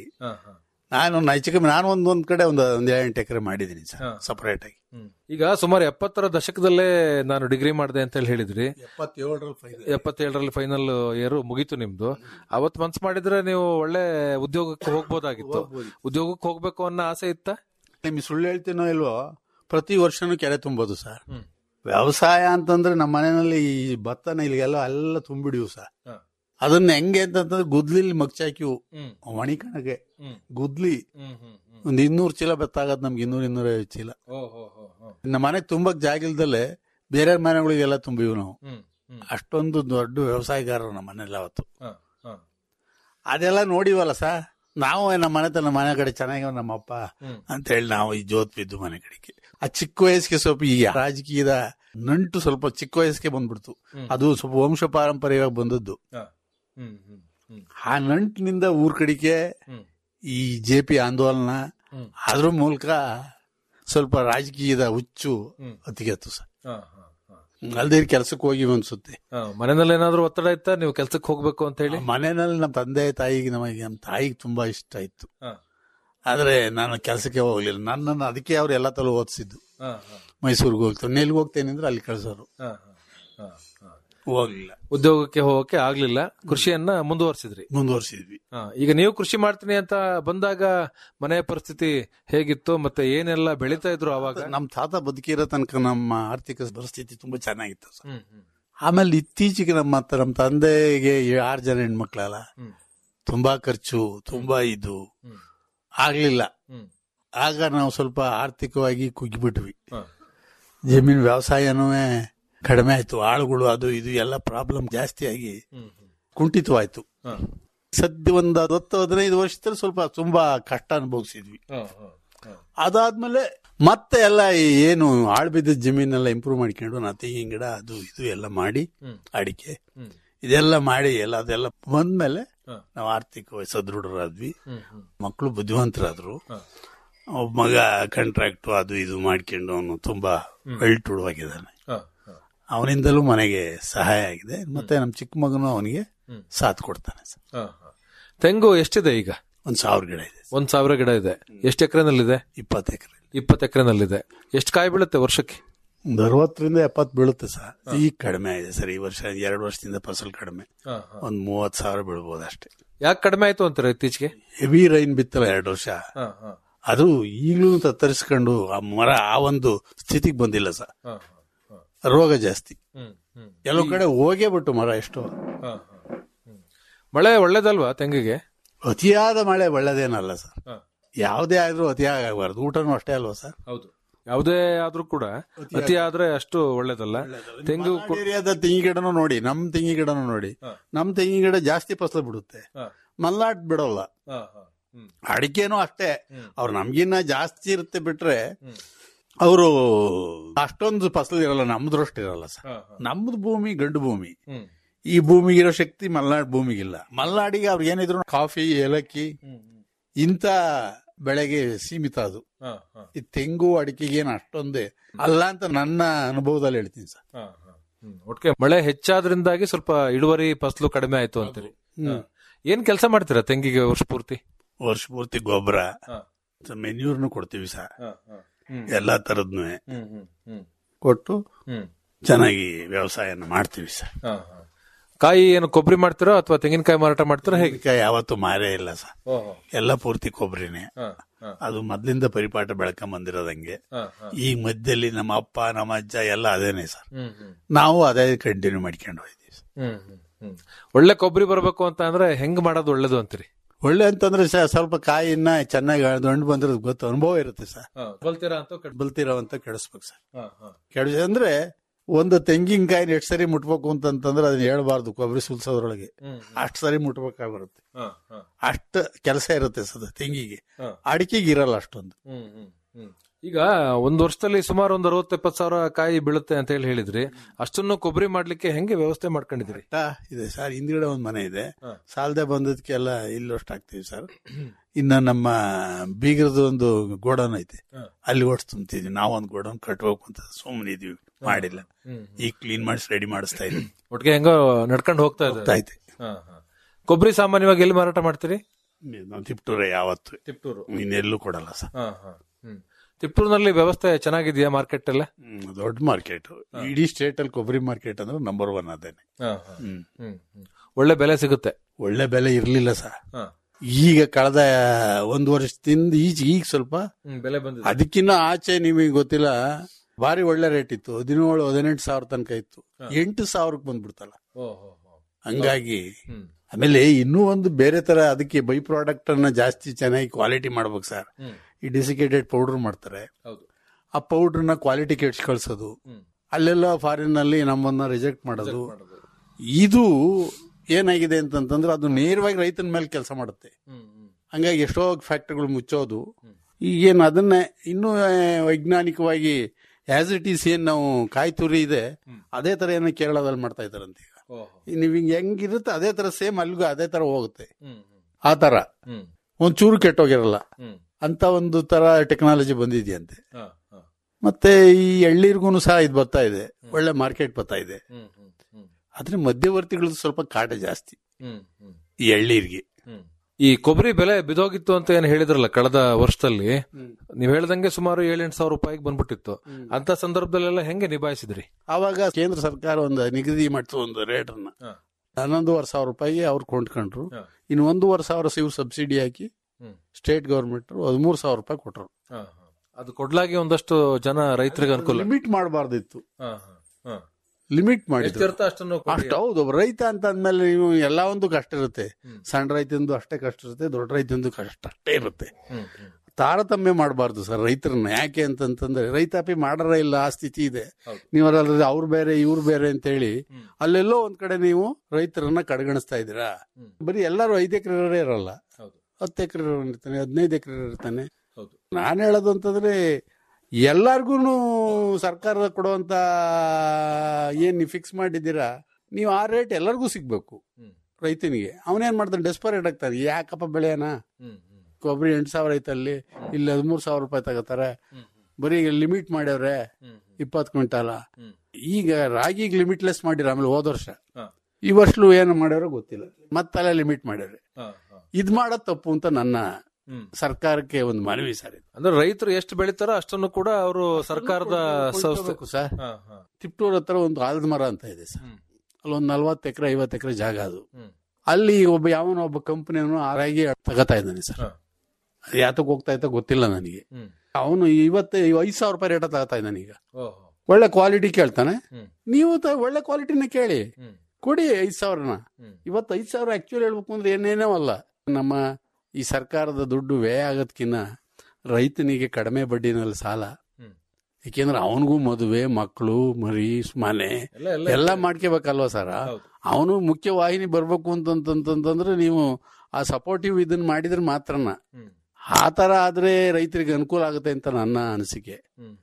ನಾನು ನೈಚಿಕ ನಾನು ಒಂದ್ ಒಂದ್ ಕಡೆ ಒಂದು ಒಂದ್ ಎಂಟು ಎಕರೆ ಮಾಡಿದೀನಿ ಸರ್ ಸಪರೇಟ್ ಆಗಿ ಈಗ ಸುಮಾರು ಎಪ್ಪತ್ತರ ದಶಕದಲ್ಲೇ ನಾನು ಡಿಗ್ರಿ ಮಾಡಿದೆ ಅಂತ ಹೇಳಿ ಹೇಳಿದ್ರಿ ಎಪ್ಪತ್ತೇಳರಲ್ಲಿ ಎಪ್ಪತ್ತೇಳರಲ್ಲಿ ಫೈನಲ್ ಇಯರ್ ಮುಗೀತು ನಿಮ್ದು ಅವತ್ ಮನ್ಸ್ ಮಾಡಿದ್ರೆ ನೀವು ಒಳ್ಳೆ ಉದ್ಯೋಗಕ್ಕೆ ಹೋಗ್ಬೋದಾಗಿತ್ತು ಉದ್ಯೋಗಕ್ಕೆ ಹೋಗ್ಬೇಕು ಅನ್ನೋ ಆಸೆ ಇತ್ತ ನಿಮ್ಗೆ ಸುಳ್ಳು ಹೇಳ್ತೀನೋ ಇಲ್ವೋ ಪ್ರತಿ ವರ್ಷನೂ ಕೆರೆ ತುಂಬೋದು ಸರ್ ವ್ಯವಸಾಯ ಅಂತಂದ್ರೆ ನಮ್ಮ ಮನೆಯಲ್ಲಿ ಈ ಭತ್ತನ ಇಲ್ಲಿಗೆಲ್ಲ ಎಲ್ಲ ತುಂಬಿಡಿವು ಸರ್ ಅದನ್ನ ಹೆಂಗೆ ಅಂತಂದ್ರೆ ಗುದ್ಲಿಲಿ ಮಗ್ಚಾಕಿವು ಒಣಿಕಣಗೆ ಗುದ್ಲಿ ಒಂದ್ ಇನ್ನೂರು ಚೀಲ ಭತ್ತ ಆಗದ್ ನಮ್ಗೆ ಇನ್ನೂರ್ ಇನ್ನೂರೈವತ್ತು ಚೀಲ ನಮ್ಮ ಮನೆಗೆ ತುಂಬಕ್ ಜಾಗ ಇಲ್ದಲೆ ಬೇರೆ ಮನೆಗಳಿಗೆಲ್ಲ ತುಂಬಿವು ನಾವು ಅಷ್ಟೊಂದು ದೊಡ್ಡ ವ್ಯವಸಾಯಗಾರರು ನಮ್ಮ ಮನೇಲಿ ಅವತ್ತು ಅದೆಲ್ಲ ನೋಡಿವಲ್ಲ ಸರ್ ನಾವು ನಮ್ಮ ಮನೆ ನಮ್ಮ ಮನೆ ಕಡೆ ಚೆನ್ನಾಗಿ ನಮ್ಮಪ್ಪ ಅಂತ ಹೇಳಿ ನಾವು ಈ ಜೋತ್ ಬಿದ್ದು ಮನೆ ಕಡೆಗೆ ಆ ಚಿಕ್ಕ ವಯಸ್ಸಿಗೆ ಸ್ವಲ್ಪ ಈ ರಾಜಕೀಯದ ನಂಟು ಸ್ವಲ್ಪ ಚಿಕ್ಕ ವಯಸ್ಸಿಗೆ ಬಂದ್ಬಿಡ್ತು ಅದು ಸ್ವಲ್ಪ ವಂಶ ಪಾರಂಪರ್ಯವಾಗಿ ಬಂದದ್ದು ಆ ನಂಟಿನಿಂದ ಊರ್ ಕಡೆಗೆ ಈ ಜೆ ಪಿ ಆಂದೋಲನ ಅದ್ರ ಮೂಲಕ ಸ್ವಲ್ಪ ರಾಜಕೀಯದ ಹುಚ್ಚು ಅತಿಗೆತ್ತು ಸರ್ ಅಲ್ದೇ ಕೆಲ್ಸಕ್ಕೆ ಹೋಗಿ ಅನ್ಸುತ್ತೆ ಮನೆಯಲ್ಲಿ ಏನಾದ್ರು ಒತ್ತಡ ಇತ್ತ ನೀವು ಕೆಲ್ಸಕ್ಕೆ ಹೋಗ್ಬೇಕು ಅಂತ ಹೇಳಿ ಮನೆಯಲ್ಲಿ ನಮ್ಮ ತಂದೆ ತಾಯಿಗೆ ನಮಗೆ ನಮ್ಮ ತಾಯಿಗೆ ತುಂಬಾ ಇಷ್ಟ ಇತ್ತು ಆದ್ರೆ ನಾನು ಕೆಲಸಕ್ಕೆ ಹೋಗ್ಲಿಲ್ಲ ನನ್ನನ್ನು ಅದಕ್ಕೆ ಅವ್ರು ಎಲ್ಲ ತಲೂ ಓದಿಸಿದ್ದು ಮೈಸೂರಿಗೆ ಹೋಗ್ತಾರೆ ನೆಲ್ಗೆ ಹೋಗ್ತೇನೆ ಅಂದ್ರೆ ಅಲ್ಲಿ ಕಳ್ಸೋರು ಹೋಗ್ಲಿಲ್ಲ ಉದ್ಯೋಗಕ್ಕೆ ಹೋಗಕ್ಕೆ ಆಗ್ಲಿಲ್ಲ ಕೃಷಿಯನ್ನ ಮುಂದುವರಿಸಿದ್ರಿ ಮುಂದುವರ್ಸಿದ್ವಿ ಹಾ, ಈಗ ನೀವು ಕೃಷಿ ಮಾಡ್ತೀನಿ ಅಂತ ಬಂದಾಗ ಮನೆಯ ಪರಿಸ್ಥಿತಿ ಹೇಗಿತ್ತು ಮತ್ತೆ ಏನೆಲ್ಲ ಬೆಳೀತಾ ಇದ್ರು ಅವಾಗ ನಮ್ಮ ತಾತ ಬದುಕಿರೋ ತನಕ ನಮ್ಮ ಆರ್ಥಿಕ ಪರಿಸ್ಥಿತಿ ತುಂಬಾ ಚೆನ್ನಾಗಿತ್ತು ಸರ್ ಆಮೇಲೆ ಇತ್ತೀಚೆಗೆ ನಮ್ಮ ಹತ್ರ ನಮ್ಮ ತಂದೆಗೆ ಆರು ಜನ ಹೆಣ್ಮಕ್ಳಲ್ಲ ತುಂಬಾ ಖರ್ಚು ತುಂಬಾ ಇದು ಆಗ್ಲಿಲ್ಲ ಆಗ ನಾವು ಸ್ವಲ್ಪ ಆರ್ಥಿಕವಾಗಿ ಕುಗ್ಗಿಬಿಟ್ವಿ ಜಮೀನು ವ್ಯವಸಾಯನೂ ಕಡಿಮೆ ಆಯ್ತು ಆಳುಗಳು ಅದು ಇದು ಎಲ್ಲ ಪ್ರಾಬ್ಲಮ್ ಜಾಸ್ತಿ ಆಗಿ ಕುಂಠಿತವಾಯ್ತು ಸದ್ಯ ಒಂದು ಹತ್ತು ಹದಿನೈದು ವರ್ಷದಲ್ಲಿ ಸ್ವಲ್ಪ ತುಂಬಾ ಕಷ್ಟ ಅನುಭವಿಸಿದ್ವಿ ಅದಾದ್ಮೇಲೆ ಮತ್ತೆ ಎಲ್ಲ ಈ ಏನು ಆಳ್ಬಿದ್ದ ಜಮೀನೆಲ್ಲ ಇಂಪ್ರೂವ್ ಮಾಡ್ಕೊಂಡು ನಾ ತೆಂಗಿನ ಗಿಡ ಅದು ಇದು ಎಲ್ಲ ಮಾಡಿ ಅಡಿಕೆ ಇದೆಲ್ಲ ಮಾಡಿ ಎಲ್ಲ ಅದೆಲ್ಲ ಬಂದ್ಮೇಲೆ ನಾವು ಆರ್ಥಿಕವಾಗಿ ಸದೃಢರಾದ್ವಿ ಮಕ್ಕಳು ಬುದ್ಧಿವಂತರಾದ್ರು ಒಬ್ಬ ಮಗ ಕಾಂಟ್ರಾಕ್ಟ್ ಅದು ಇದು ಮಾಡ್ಕೊಂಡು ಅವನು ತುಂಬಾ ವೆಲ್ ಟುಡವಾಗಿದ್ದಾನೆ ಅವನಿಂದಲೂ ಮನೆಗೆ ಸಹಾಯ ಆಗಿದೆ ಮತ್ತೆ ನಮ್ಮ ಚಿಕ್ಕ ಮಗನು ಅವನಿಗೆ ಸಾಥ್ ಕೊಡ್ತಾನೆ ಸರ್ ತೆಂಗು ಎಷ್ಟಿದೆ ಈಗ ಒಂದ್ ಸಾವಿರ ಗಿಡ ಇದೆ ಒಂದ್ ಸಾವಿರ ಗಿಡ ಇದೆ ಎಷ್ಟು ಎಕರೆನಲ್ಲಿದೆ ಇಪ್ಪತ್ತು ಎಕರೆ ಇಪ್ಪತ್ತು ಎಕರೆನಲ್ಲಿದೆ ಎಷ್ಟು ಕಾಯಿ ಬೀಳುತ್ತೆ ವರ್ಷಕ್ಕೆ ಒಂದು ಅರವತ್ತರಿಂದ ಎಪ್ಪತ್ತು ಬೀಳುತ್ತೆ ಸರ್ ಈಗ ಕಡಿಮೆ ಆಗಿದೆ ಸರ್ ಈ ವರ್ಷ ಎರಡು ವರ್ಷದಿಂದ ಫಸಲ್ ಕಡಿಮೆ ಒಂದ್ ಮೂವತ್ ಸಾವಿರ ಬೀಳ್ಬೋದು ಅಷ್ಟೇ ಯಾಕೆ ಕಡಿಮೆ ಆಯ್ತು ಅಂತಾರೆ ಇತ್ತೀಚೆಗೆ ಹೆವಿ ರೈನ್ ಬಿತ್ತಲ್ಲ ಎರಡು ವರ್ಷ ಅದು ಈಗಲೂ ತತ್ತರಿಸ್ಕೊಂಡು ಆ ಮರ ಆ ಒಂದು ಸ್ಥಿತಿಗೆ ಬಂದಿಲ್ಲ ಸರ್ ರೋಗ ಜಾಸ್ತಿ ಕೆಲವು ಕಡೆ ಹೋಗೇ ಬಿಟ್ಟು ಮರ ಎಷ್ಟೋ ಮಳೆ ಒಳ್ಳೇದಲ್ವಾ ತೆಂಗಿಗೆ ಅತಿಯಾದ ಮಳೆ ಒಳ್ಳೇದೇನಲ್ಲ ಸರ್ ಯಾವುದೇ ಆದ್ರೂ ಅತಿಯಾಗಿ ಆಗಬಾರ್ದು ಊಟನೂ ಅಷ್ಟೇ ಅಲ್ವಾ ಸರ್ ಹೌದು ಯಾವುದೇ ಆದ್ರೂ ಕೂಡ ಅತಿ ಆದ್ರೆ ಅಷ್ಟು ಒಳ್ಳೇದಲ್ಲ ತೆಂಗು ಮಲ್ನಾಡ್ ಏರಿಯಾದ ತೆಂಗಿ ಗಿಡನೂ ನೋಡಿ ನಮ್ ತೆಂಗಿ ಗಿಡನೂ ನೋಡಿ ನಮ್ ತೆಂಗಿ ಗಿಡ ಜಾಸ್ತಿ ಫಸಲು ಬಿಡುತ್ತೆ ಮಲ್ನಾಡ್ ಬಿಡೋಲ್ಲ ಅಡಿಕೆನೂ ಅಷ್ಟೇ ಅವ್ರು ನಮ್ಗಿನ್ನ ಜಾಸ್ತಿ ಇರುತ್ತೆ ಬಿಟ್ರೆ ಅವರು ಅಷ್ಟೊಂದು ಫಸಲು ಇರಲ್ಲ ನಮ್ದ್ರಷ್ಟು ಇರಲ್ಲ ಸರ್ ನಮ್ದು ಭೂಮಿ ಗಂಡು ಭೂಮಿ ಈ ಭೂಮಿಗಿರೋ ಶಕ್ತಿ ಮಲ್ನಾಡ್ ಭೂಮಿಗಿಲ್ಲ ಮಲ್ನಾಡಿಗೆ ಅವ್ರಿಗೆ ಏನಿದ್ರು ಕಾಫಿ ಏಲಕ್ಕಿ ಇಂಥ ಬೆಳೆಗೆ ಸೀಮಿತ ಅದು ಈ ತೆಂಗು ಅಡಿಕೆಗೆ ಏನು ಅಷ್ಟೊಂದೇ ಅಲ್ಲ ಅಂತ ನನ್ನ ಅನುಭವದಲ್ಲಿ ಹೇಳ್ತೀನಿ ಸರ್ ಒಟ್ಟಿಗೆ ಮಳೆ ಹೆಚ್ಚಾದ್ರಿಂದಾಗಿ ಸ್ವಲ್ಪ ಇಳುವರಿ ಫಸಲು ಕಡಿಮೆ ಆಯ್ತು ಅಂತೀರಿ ಏನ್ ಕೆಲಸ ಮಾಡ್ತೀರಾ ತೆಂಗಿಗೆ ವರ್ಷ ಪೂರ್ತಿ ವರ್ಷ ಪೂರ್ತಿ ಗೊಬ್ಬರ ಮೆನ್ಯೂರ್ನು ಕೊಡ್ತೀವಿ ಸರ್ ಎಲ್ಲಾ ತರದ್ನು ಕೊಟ್ಟು ಚೆನ್ನಾಗಿ ವ್ಯವಸಾಯನ ಮಾಡ್ತೀವಿ ಸರ್ ಕಾಯಿ ಏನು ಕೊಬ್ಬರಿ ಮಾಡ್ತೀರಾ ಅಥವಾ ತೆಂಗಿನಕಾಯಿ ಮಾರಾಟ ಮಾಡ್ತೀರಾ ಹೇಗೆ ಈಗ ಯಾವತ್ತು ಮಾರೇ ಇಲ್ಲ ಸರ್ ಎಲ್ಲ ಪೂರ್ತಿ ಕೊಬ್ಬರಿನೇ ಅದು ಮೊದ್ಲಿಂದ ಪರಿಪಾಠ ಬೆಳ್ಕೊಂಡ್ ಬಂದಿರೋದಂಗೆ ಈ ಮಧ್ಯದಲ್ಲಿ ನಮ್ಮ ಅಪ್ಪ ನಮ್ಮ ಅಜ್ಜ ಎಲ್ಲ ಅದೇನೆ ಸರ್ ನಾವು ಅದೇ ಕಂಟಿನ್ಯೂ ಮಾಡ್ಕೊಂಡು ಹೋಯ್ತೀವಿ ಸರ್. ಒಳ್ಳೆ ಕೊಬ್ಬರಿ ಬರಬೇಕು ಅಂತ ಅಂದ್ರೆ ಹೆಂಗ್ ಮಾಡೋದು ಒಳ್ಳೇದು ಅಂತೀರಿ ಒಳ್ಳೆ ಅಂತಂದ್ರೆ ಸರ್ ಸ್ವಲ್ಪ ಕಾಯಿನ ಚೆನ್ನಾಗಿ ದಂಡು ಬಂದಿರೋದು ಗೊತ್ತು ಅನುಭವ ಇರುತ್ತೆ ಸರ್ ಬಲ್ತೀರಾ ಅಂತ ಬಲ್ತಿರೋ ಅಂತ ಕೆಡಿಸ್ಬೇಕು ಸರ್ ಕೆಡಿಸ್ ಅಂದ್ರೆ ಒಂದು ತೆಂಗಿನಕಾಯಿನ ಎಷ್ಟು ಸರಿ ಮುಟ್ಬೇಕು ಅಂತಂತಂದ್ರೆ ಅದನ್ನ ಹೇಳ್ಬಾರ್ದು ಕೊಬ್ಬರಿ ಸುಲ್ಸೋದ್ರೊಳಗೆ ಅಷ್ಟು ಸರಿ ಮುಟ್ಬೇಕಾಗಿರುತ್ತೆ ಅಷ್ಟು ಕೆಲಸ ಇರುತ್ತೆ ಸದ ತೆಂಗಿಗೆ ಅಡಿಕೆಗೆ ಇರಲ್ಲ ಅಷ್ಟೊಂದು ಈಗ ಒಂದ್ ವರ್ಷದಲ್ಲಿ ಸುಮಾರು ಒಂದ್ ಅರವತ್ತು ಎಪ್ಪತ್ತು ಸಾವಿರ ಕಾಯಿ ಬೀಳುತ್ತೆ ಅಂತ ಹೇಳಿ ಹೇಳಿದ್ರಿ ಅಷ್ಟನ್ನು ಕೊಬ್ಬರಿ ಮಾಡ್ಲಿಕ್ಕೆ ಹೆಂಗೆ ವ್ಯವಸ್ಥೆ ಮಾಡ್ಕೊಂಡಿದ್ರಿ ಬೆಟ್ಟ ಇದೆ ಸರ್ ಹಿಂದ್ಗಡೆ ಒಂದ್ ಮನೆ ಇದೆ ಸಾಲದೆ ಬಂದದಕ್ಕೆಲ್ಲ ಇಲ್ಲಷ್ಟು ಹಾಕ್ತಿವಿ ಸರ್ ಇನ್ನ ನಮ್ಮ ಬೀಗರದ ಒಂದು ಗೋಡೌನ್ ಐತೆ ಅಲ್ಲಿ ಓಡಿಸ್ ತುಂಬ್ತಿದ್ವಿ ನಾವೊಂದು ಗೋಡೌನ್ ಕಟ್ಬೇಕು ಅಂತ ಸುಮ್ಮನೆ ಇದೀವಿ ಮಾಡಿಲ್ಲ ಈಗ ಕ್ಲೀನ್ ಮಾಡಿಸಿ ರೆಡಿ ಮಾಡಿಸ್ತಾ ಇದೀವಿ ಒಟ್ಟಿಗೆ ಹೆಂಗೋ ನಡ್ಕೊಂಡು ಹೋಗ್ತಾ ಇದೆ ಗೊತ್ತಾಯ್ತು ಕೊಬ್ಬರಿ ಸಾಮಾನ್ಯವಾಗಿ ಎಲ್ಲಿ ಮಾರಾಟ ಮಾಡ್ತೀರಿ ನಾವು ತಿಪ್ಟೂರೇ ಯಾವತ್ತು ತಿಪ್ಟೂರು ಇನ್ನೆಲ್ಲೂ ಕೊಡಲ್ಲ ಸರ್ ತಿಪ್ಟೂರಿನಲ್ಲಿ ವ್ಯವಸ್ಥೆ ಚೆನ್ನಾಗಿದೆಯಾ ಮಾರ್ಕೆಟ್ ಎಲ್ಲ ಹ್ಮ್, ದೊಡ್ಡ ಮಾರ್ಕೆಟ್ ಇಡೀ ಸ್ಟೇಟ್ ಅಲ್ಲಿ ಕೊಬ್ಬರಿ ಮಾರ್ಕೆಟ್ ಅಂದ್ರೆ ನಂಬರ್ ಒನ್ ಅದೇನೆ ಹ್ಮ್ ಒಳ್ಳೆ ಬೆಲೆ ಸಿಗುತ್ತೆ ಒಳ್ಳೆ ಬೆಲೆ ಇರ್ಲಿಲ್ಲ ಸರ್ ಈಗ ಕಳೆದ ಒಂದು ವರ್ಷದಿಂದ ಈಚೆ ಈಗ ಸ್ವಲ್ಪ ಬೆಲೆ ಬಂದಿದೆ ಅದಕ್ಕಿನ್ನ ಆಚೆ ನಿಮಗೆ ಗೊತ್ತಿಲ್ಲ ಭಾರಿ ಒಳ್ಳೆ ರೇಟ್ ಇತ್ತು ಹದಿನೇಳು ಹದಿನೆಂಟು ಸಾವಿರ ತನಕ ಇತ್ತು ಎಂಟು ಸಾವಿರಕ್ಕೆ ಬಂದ್ಬಿಡ್ತಲ್ಲ ಹಂಗಾಗಿ ಆಮೇಲೆ ಇನ್ನೂ ಒಂದು ಬೇರೆ ತರ ಅದಕ್ಕೆ ಬೈ ಪ್ರಾಡಕ್ಟ್ ಅನ್ನ ಜಾಸ್ತಿ ಚೆನ್ನಾಗಿ ಕ್ವಾಲಿಟಿ ಮಾಡ್ಬೇಕು ಸರ್ ಈ ಡೆಸಿಕೇಟೆಡ್ ಪೌಡರ್ ಮಾಡ್ತಾರೆ ಹೌದು ಆ ಪೌಡರ್ನ ಕ್ವಾಲಿಟಿ ಕೆಡ್ಸ್ ಕಳ್ಸೋದು ಅಲ್ಲೆಲ್ಲ ಫಾರಿನ್ ನಲ್ಲಿ ನಮ್ಮನ್ನ ರಿಜೆಕ್ಟ್ ಮಾಡೋದು ಇದು ಏನಾಗಿದೆ ಅಂತಂತಂದ್ರೆ ಅದು ನೇರವಾಗಿ ರೈತನ ಮೇಲೆ ಕೆಲಸ ಮಾಡುತ್ತೆ ಹಂಗಾಗಿ ಎಷ್ಟೋ ಫ್ಯಾಕ್ಟ್ರಿಗಳು ಮುಚ್ಚೋದು ಈಗೇನು ಅದನ್ನೇ ಇನ್ನೂ ಆ, ವೈಜ್ಞಾನಿಕವಾಗಿ ಆಸ್ ಇಟ್ ಈಸ್ ಏನ್ ನಾವು ಕಾಯಿ ತುರಿ ಇದೆ ಅದೇ ತರ ಏನೋ ಕೇರಳದಲ್ಲಿ ಮಾಡ್ತಾ ಇದಾರಂತೆ ಈಗ ಈ ನೀವ್ ಹಿಂಗ್ ಹೆಂಗಿರುತ್ತೆ ಅದೇ ತರ ಸೇಮ್ ಅಲ್ಲಿಗೂ ಅದೇ ತರ ಹೋಗುತ್ತೆ ಆ ತರ ಒಂದ್ ಚೂರು ಕೆಟ್ಟೋಗಿರಲ್ಲ ಅಂತ ಒಂದು ತರ ಟೆಕ್ನಾಲಜಿ ಬಂದಿದೆಯಂತೆ ಮತ್ತೆ ಈ ಎಳ್ಳೀರ್ಗೂನು ಸಹ ಇದು ಬರ್ತಾ ಇದೆ ಒಳ್ಳೆ ಮಾರ್ಕೆಟ್ ಬರ್ತಾ ಇದೆ ಆದ್ರೆ ಮಧ್ಯವರ್ತಿಗಳದ್ದು ಸ್ವಲ್ಪ ಕಾಟ ಜಾಸ್ತಿ ಈ ಎಳ್ಳೀರ್ಗೆ ಈ ಕೊಬ್ಬರಿ ಬೆಲೆ ಬಿದೋಗಿತ್ತು ಅಂತ ಏನ್ ಹೇಳಿದ್ರಲ್ಲ ಕಳೆದ ವರ್ಷದಲ್ಲಿ ನೀವ್ ಹೇಳ್ದಂಗೆ ಸುಮಾರು ಏಳೆಂಟು ಸಾವಿರ ರೂಪಾಯಿಗೆ ಬಂದ್ಬಿಟ್ಟಿತ್ತು ಅಂತ ಸಂದರ್ಭದಲ್ಲೆಲ್ಲ ಹೆಂಗೆ ನಿಭಾಯಿಸಿದ್ರಿ ಆವಾಗ ಕೇಂದ್ರ ಸರ್ಕಾರ ಒಂದು ನಿಗದಿ ಮಾಡ್ತು ಒಂದು ರೇಟ್ ಅನ್ನ ಹನ್ನೊಂದುವರೆ ಸಾವಿರ ರೂಪಾಯಿಗೆ ಅವ್ರು ಕೊಂಡ್ಕೊಂಡ್ರು ಇನ್ನು ಒಂದೂವರೆ ಸಾವಿರ ಇವ್ರು ಸಬ್ಸಿಡಿ ಹಾಕಿ ಸ್ಟೇಟ್ ಗವರ್ಮೆಂಟ್ ಹದಿಮೂರು ಸಾವಿರ ರೂಪಾಯಿ ಕೊಟ್ರು ಅದು ಕೊಡ್ಲಾಗಿ ಒಂದಷ್ಟು ಜನ ರೈತರಿಗೆ ಅನುಕೂಲ ಲಿಮಿಟ್ ಮಾಡಬಾರ್ದಿತ್ತು ಲಿಮಿಟ್ ಮಾಡಿದ್ರು ಎಷ್ಟಿರುತ್ತೋ ಅಷ್ಟನ್ನು ಕೊಡಿ. ಅಷ್ಟು ಹೌದು ಒಬ್ಬ ರೈತ ಅಂತ ಅಂದ್ಮೇಲೆ ನೀವು ಎಲ್ಲ ಒಂದು ಕಷ್ಟ ಇರುತ್ತೆ ಸಣ್ಣ ರೈತಂದು ಅಷ್ಟೇ ಕಷ್ಟ ಇರುತ್ತೆ ದೊಡ್ಡ ರೈತಂದು ಕಷ್ಟ ಅಷ್ಟೇ ಇರುತ್ತೆ ತಾರತಮ್ಯ ಮಾಡಬಾರ್ದು ಸರ್ ರೈತರನ್ನ ಯಾಕೆ ಅಂತಂತಂದ್ರೆ ರೈತಾಪಿ ಮಾಡರ ಇಲ್ಲ ಆ ಸ್ಥಿತಿ ಇದೆ ನೀವು ಅದ್ರಲ್ಲಿ ಅವ್ರು ಬೇರೆ ಇವ್ರು ಬೇರೆ ಅಂತ ಹೇಳಿ ಅಲ್ಲೆಲ್ಲೋ ಒಂದ್ ಕಡೆ ನೀವು ರೈತರನ್ನ ಕಡೆಗಣಿಸ್ತಾ ಇದ್ದೀರಾ ಬರೀ ಎಲ್ಲರೂ ಐದು ಎಕರೆ ಇರಲ್ಲ ಹತ್ತು ಎಕರೆ ಇರ್ತಾನೆ ಹದಿನೈದು ಎಕರೆ ಇರ್ತಾನೆ ಹೌದು. ನಾನು ಹೇಳೋದು ಅಂತಂದ್ರೆ ಎಲ್ಲಾರ್ಗು ಸರ್ಕಾರ ಕೊಡುವಂತ ಏನ್ ನೀವು ಫಿಕ್ಸ್ ಮಾಡಿದ್ದೀರಾ ನೀವು ಆ ರೇಟ್ ಎಲ್ಲರಿಗೂ ಸಿಗ್ಬೇಕು ರೈತನಿಗೆ ಅವನೇನ್ ಮಾಡ್ತಾನೆ ಡೆಸ್ಪರೇಟ್ ಆಗ್ತಾನೆ ಯಾಕಪ್ಪ ಬೆಳೆಯನ ಕೊಬ್ಬರಿ ಎಂಟು ಸಾವಿರ ಐತಲ್ಲಿ ಇಲ್ಲಿ ಹದಿಮೂರು ಸಾವಿರ ರೂಪಾಯಿ ತಗೋತಾರೆ ಬರೀ ಲಿಮಿಟ್ ಮಾಡ್ಯವ್ರೆ ಇಪ್ಪತ್ತು ಕ್ವಿಂಟಾಲ ಈಗ ರಾಗಿಗೆ ಲಿಮಿಟ್ಲೆಸ್ ಮಾಡಿರ ಆಮೇಲೆ ಹೋದ ವರ್ಷ ಈ ವರ್ಷಲು ಏನು ಮಾಡ್ಯಾರೋ ಗೊತ್ತಿಲ್ಲ ಮತ್ತಲ್ಲ ಲಿಮಿಟ್ ಮಾಡ್ಯಾರೆ ಇದ್ ಮಾಡೋದ್ ತಪ್ಪು ಅಂತ ನನ್ನ ಸರ್ಕಾರಕ್ಕೆ ಒಂದು ಮನವಿ ಸರ್ ಇದು. ಅಂದ್ರೆ ರೈತರು ಎಷ್ಟು ಬೆಳಿತಾರೋ ಅಷ್ಟನ್ನು ಕೂಡ ಅವರು ಸರ್ಕಾರದ ಸಂಸ್ಥೆ ಕೊಂಡ್ಕೋಬೇಕು ಸರ್ ತಿಪ್ಟೂರ್ ಹತ್ರ ಒಂದು ಆಲದ ಮರ ಅಂತ ಇದೆ ಸರ್ ಅಲ್ಲೊಂದು ನಲ್ವತ್ತು ಎಕರೆ ಐವತ್ತು ಎಕರೆ ಜಾಗ ಅದು ಅಲ್ಲಿ ಒಬ್ಬ ಯಾವನೋ ಒಬ್ಬ ಕಂಪನಿಯವನು ಆರಾಗಿ ತಗೋತಾ ಇದ್ದಾನೆ ಸರ್ ಅದು ಯಾತಕ್ಕೆ ಹೋಗ್ತಾ ಇತ್ತ ಗೊತ್ತಿಲ್ಲ ನನಗೆ ಅವನು ಇವತ್ತು ಐದು ಸಾವಿರ ರೂಪಾಯಿ ರೇಟ ತಗೋತಾ ಇದ್ದಾನೆ ಈಗ ಒಳ್ಳೆ ಕ್ವಾಲಿಟಿ ಕೇಳ್ತಾನೆ ನೀವು ತ- ಒಳ್ಳೆ ಕ್ವಾಲಿಟಿನ ಕೇಳಿ ಕೊಡಿ ಐದ್ ಸಾವಿರನ ಇವತ್ತು ಐದ್ ಸಾವಿರ ಆಕ್ಚುಲಿ ಹೇಳ್ಬೇಕು ಅಂದ್ರೆ ಏನೇನೋ ಅಲ್ಲ ನಮ್ಮ ಈ ಸರ್ಕಾರದ ದುಡ್ಡು ವ್ಯಯ ಆಗೋದ್ಕಿನ್ನ ರೈತನಿಗೆ ಕಡಿಮೆ ಬಡ್ಡಿನಲ್ಲಿ ಸಾಲ ಯಾಕೆಂದ್ರೆ ಅವನಿಗೂ ಮದುವೆ ಮಕ್ಕಳು ಮರಿ ಮನೆ ಎಲ್ಲ ಎಲ್ಲ ಎಲ್ಲ ಮಾಡ್ಕೋಬೇಕಲ್ವಾ ಸರ್ ಹೌದು. ಅವನು ಮುಖ್ಯ ವಾಹಿನಿ ಬರ್ಬೇಕು ಅಂತಂತಂತಂದ್ರೆ ನೀವು ಆ ಸಪೋರ್ಟಿವ್ ಇದನ್ನ ಮಾಡಿದ್ರೆ ಮಾತ್ರನ ಆ ತರ ಆದ್ರೆ ರೈತರಿಗೆ ಅನುಕೂಲ ಆಗುತ್ತೆ ಅಂತ ನನ್ನ ಅನಿಸಿಕೆ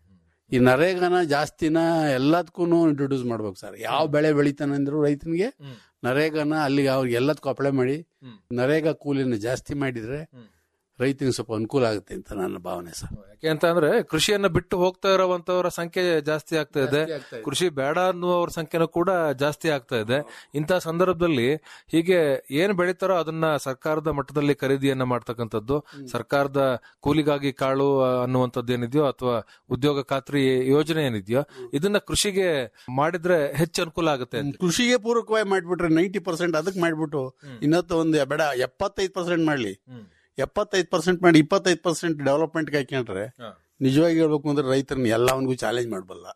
ಈ ನರೇಗಾನ ಜಾಸ್ತಿನ ಎಲ್ಲದಕ್ಕೂ ಇಂಟ್ರೊಡ್ಯೂಸ್ ಮಾಡ್ಬೇಕು ಸರ್ ಯಾವ ಬೆಳೆ ಬೆಳಿತಾನೆ ಅಂದ್ರು ರೈತನಿಗೆ ನರೇಗಾನ ಅಲ್ಲಿಗೆ ಅವ್ರಿಗೆ ಎಲ್ಲದಕ್ಕೂ ಅಪ್ಲೈ ಮಾಡಿ ನರೇಗಾ ಕೂಲಿನ ಜಾಸ್ತಿ ಮಾಡಿದ್ರೆ ರೈತನಿಗೆ ಸ್ವಲ್ಪ ಅನುಕೂಲ ಆಗುತ್ತೆ ಅಂತ ನನ್ನ ಭಾವನೆ ಸರ್ ಯಾಕೆ ಅಂತ ಅಂದ್ರೆ ಕೃಷಿಯನ್ನ ಬಿಟ್ಟು ಹೋಗ್ತಾ ಇರುವಂತವರ ಸಂಖ್ಯೆ ಜಾಸ್ತಿ ಆಗ್ತಾ ಇದೆ ಕೃಷಿ ಬೇಡ ಅನ್ನುವರ ಸಂಖ್ಯೆನೂ ಕೂಡ ಜಾಸ್ತಿ ಆಗ್ತಾ ಇದೆ ಇಂತಹ ಸಂದರ್ಭದಲ್ಲಿ ಹೀಗೆ ಏನ್ ಬೆಳಿತಾರೋ ಅದನ್ನ ಸರ್ಕಾರದ ಮಟ್ಟದಲ್ಲಿ ಖರೀದಿಯನ್ನ ಮಾಡ್ತಕ್ಕಂಥದ್ದು ಸರ್ಕಾರದ ಕೂಲಿಗಾಗಿ ಕಾಳು ಆ, ಅನ್ನುವಂಥದ್ದು ಏನಿದೆಯೋ ಅಥವಾ ಉದ್ಯೋಗ ಖಾತ್ರಿ ಯೋಜನೆ ಏನಿದೆಯೋ ಇದನ್ನ ಕೃಷಿಗೆ ಮಾಡಿದ್ರೆ ಹೆಚ್ಚು ಅನುಕೂಲ ಆಗುತ್ತೆ ಅಂತ ಕೃಷಿಗೆ ಪೂರಕವಾಗಿ ಮಾಡ್ಬಿಟ್ರೆ ನೈಂಟಿ ಪರ್ಸೆಂಟ್ ಅದಕ್ಕೆ ಮಾಡ್ಬಿಟ್ಟು ಇನ್ನೊತ್ತು ಒಂದು ಬೇಡ ಎಪ್ಪತ್ತೈದು ಪರ್ಸೆಂಟ್ ಮಾಡ್ಲಿ ಎಪ್ಪತ್ತೈದು ಪರ್ಸೆಂಟ್ ಮಾಡಿ ಇಪ್ಪತ್ತೈದು ಪರ್ಸೆಂಟ್ ಡೆವಲಪ್ಮೆಂಟ್ ಹಾಕೊಂಡ್ರೆ ನಿಜವಾಗಿ ಹೇಳ್ಬೇಕು ಅಂದ್ರೆ ರೈತರನ್ನ ಎಲ್ಲವನ್ಗೂ ಚಾಲೆಂಜ್ ಮಾಡಬಲ್ಲ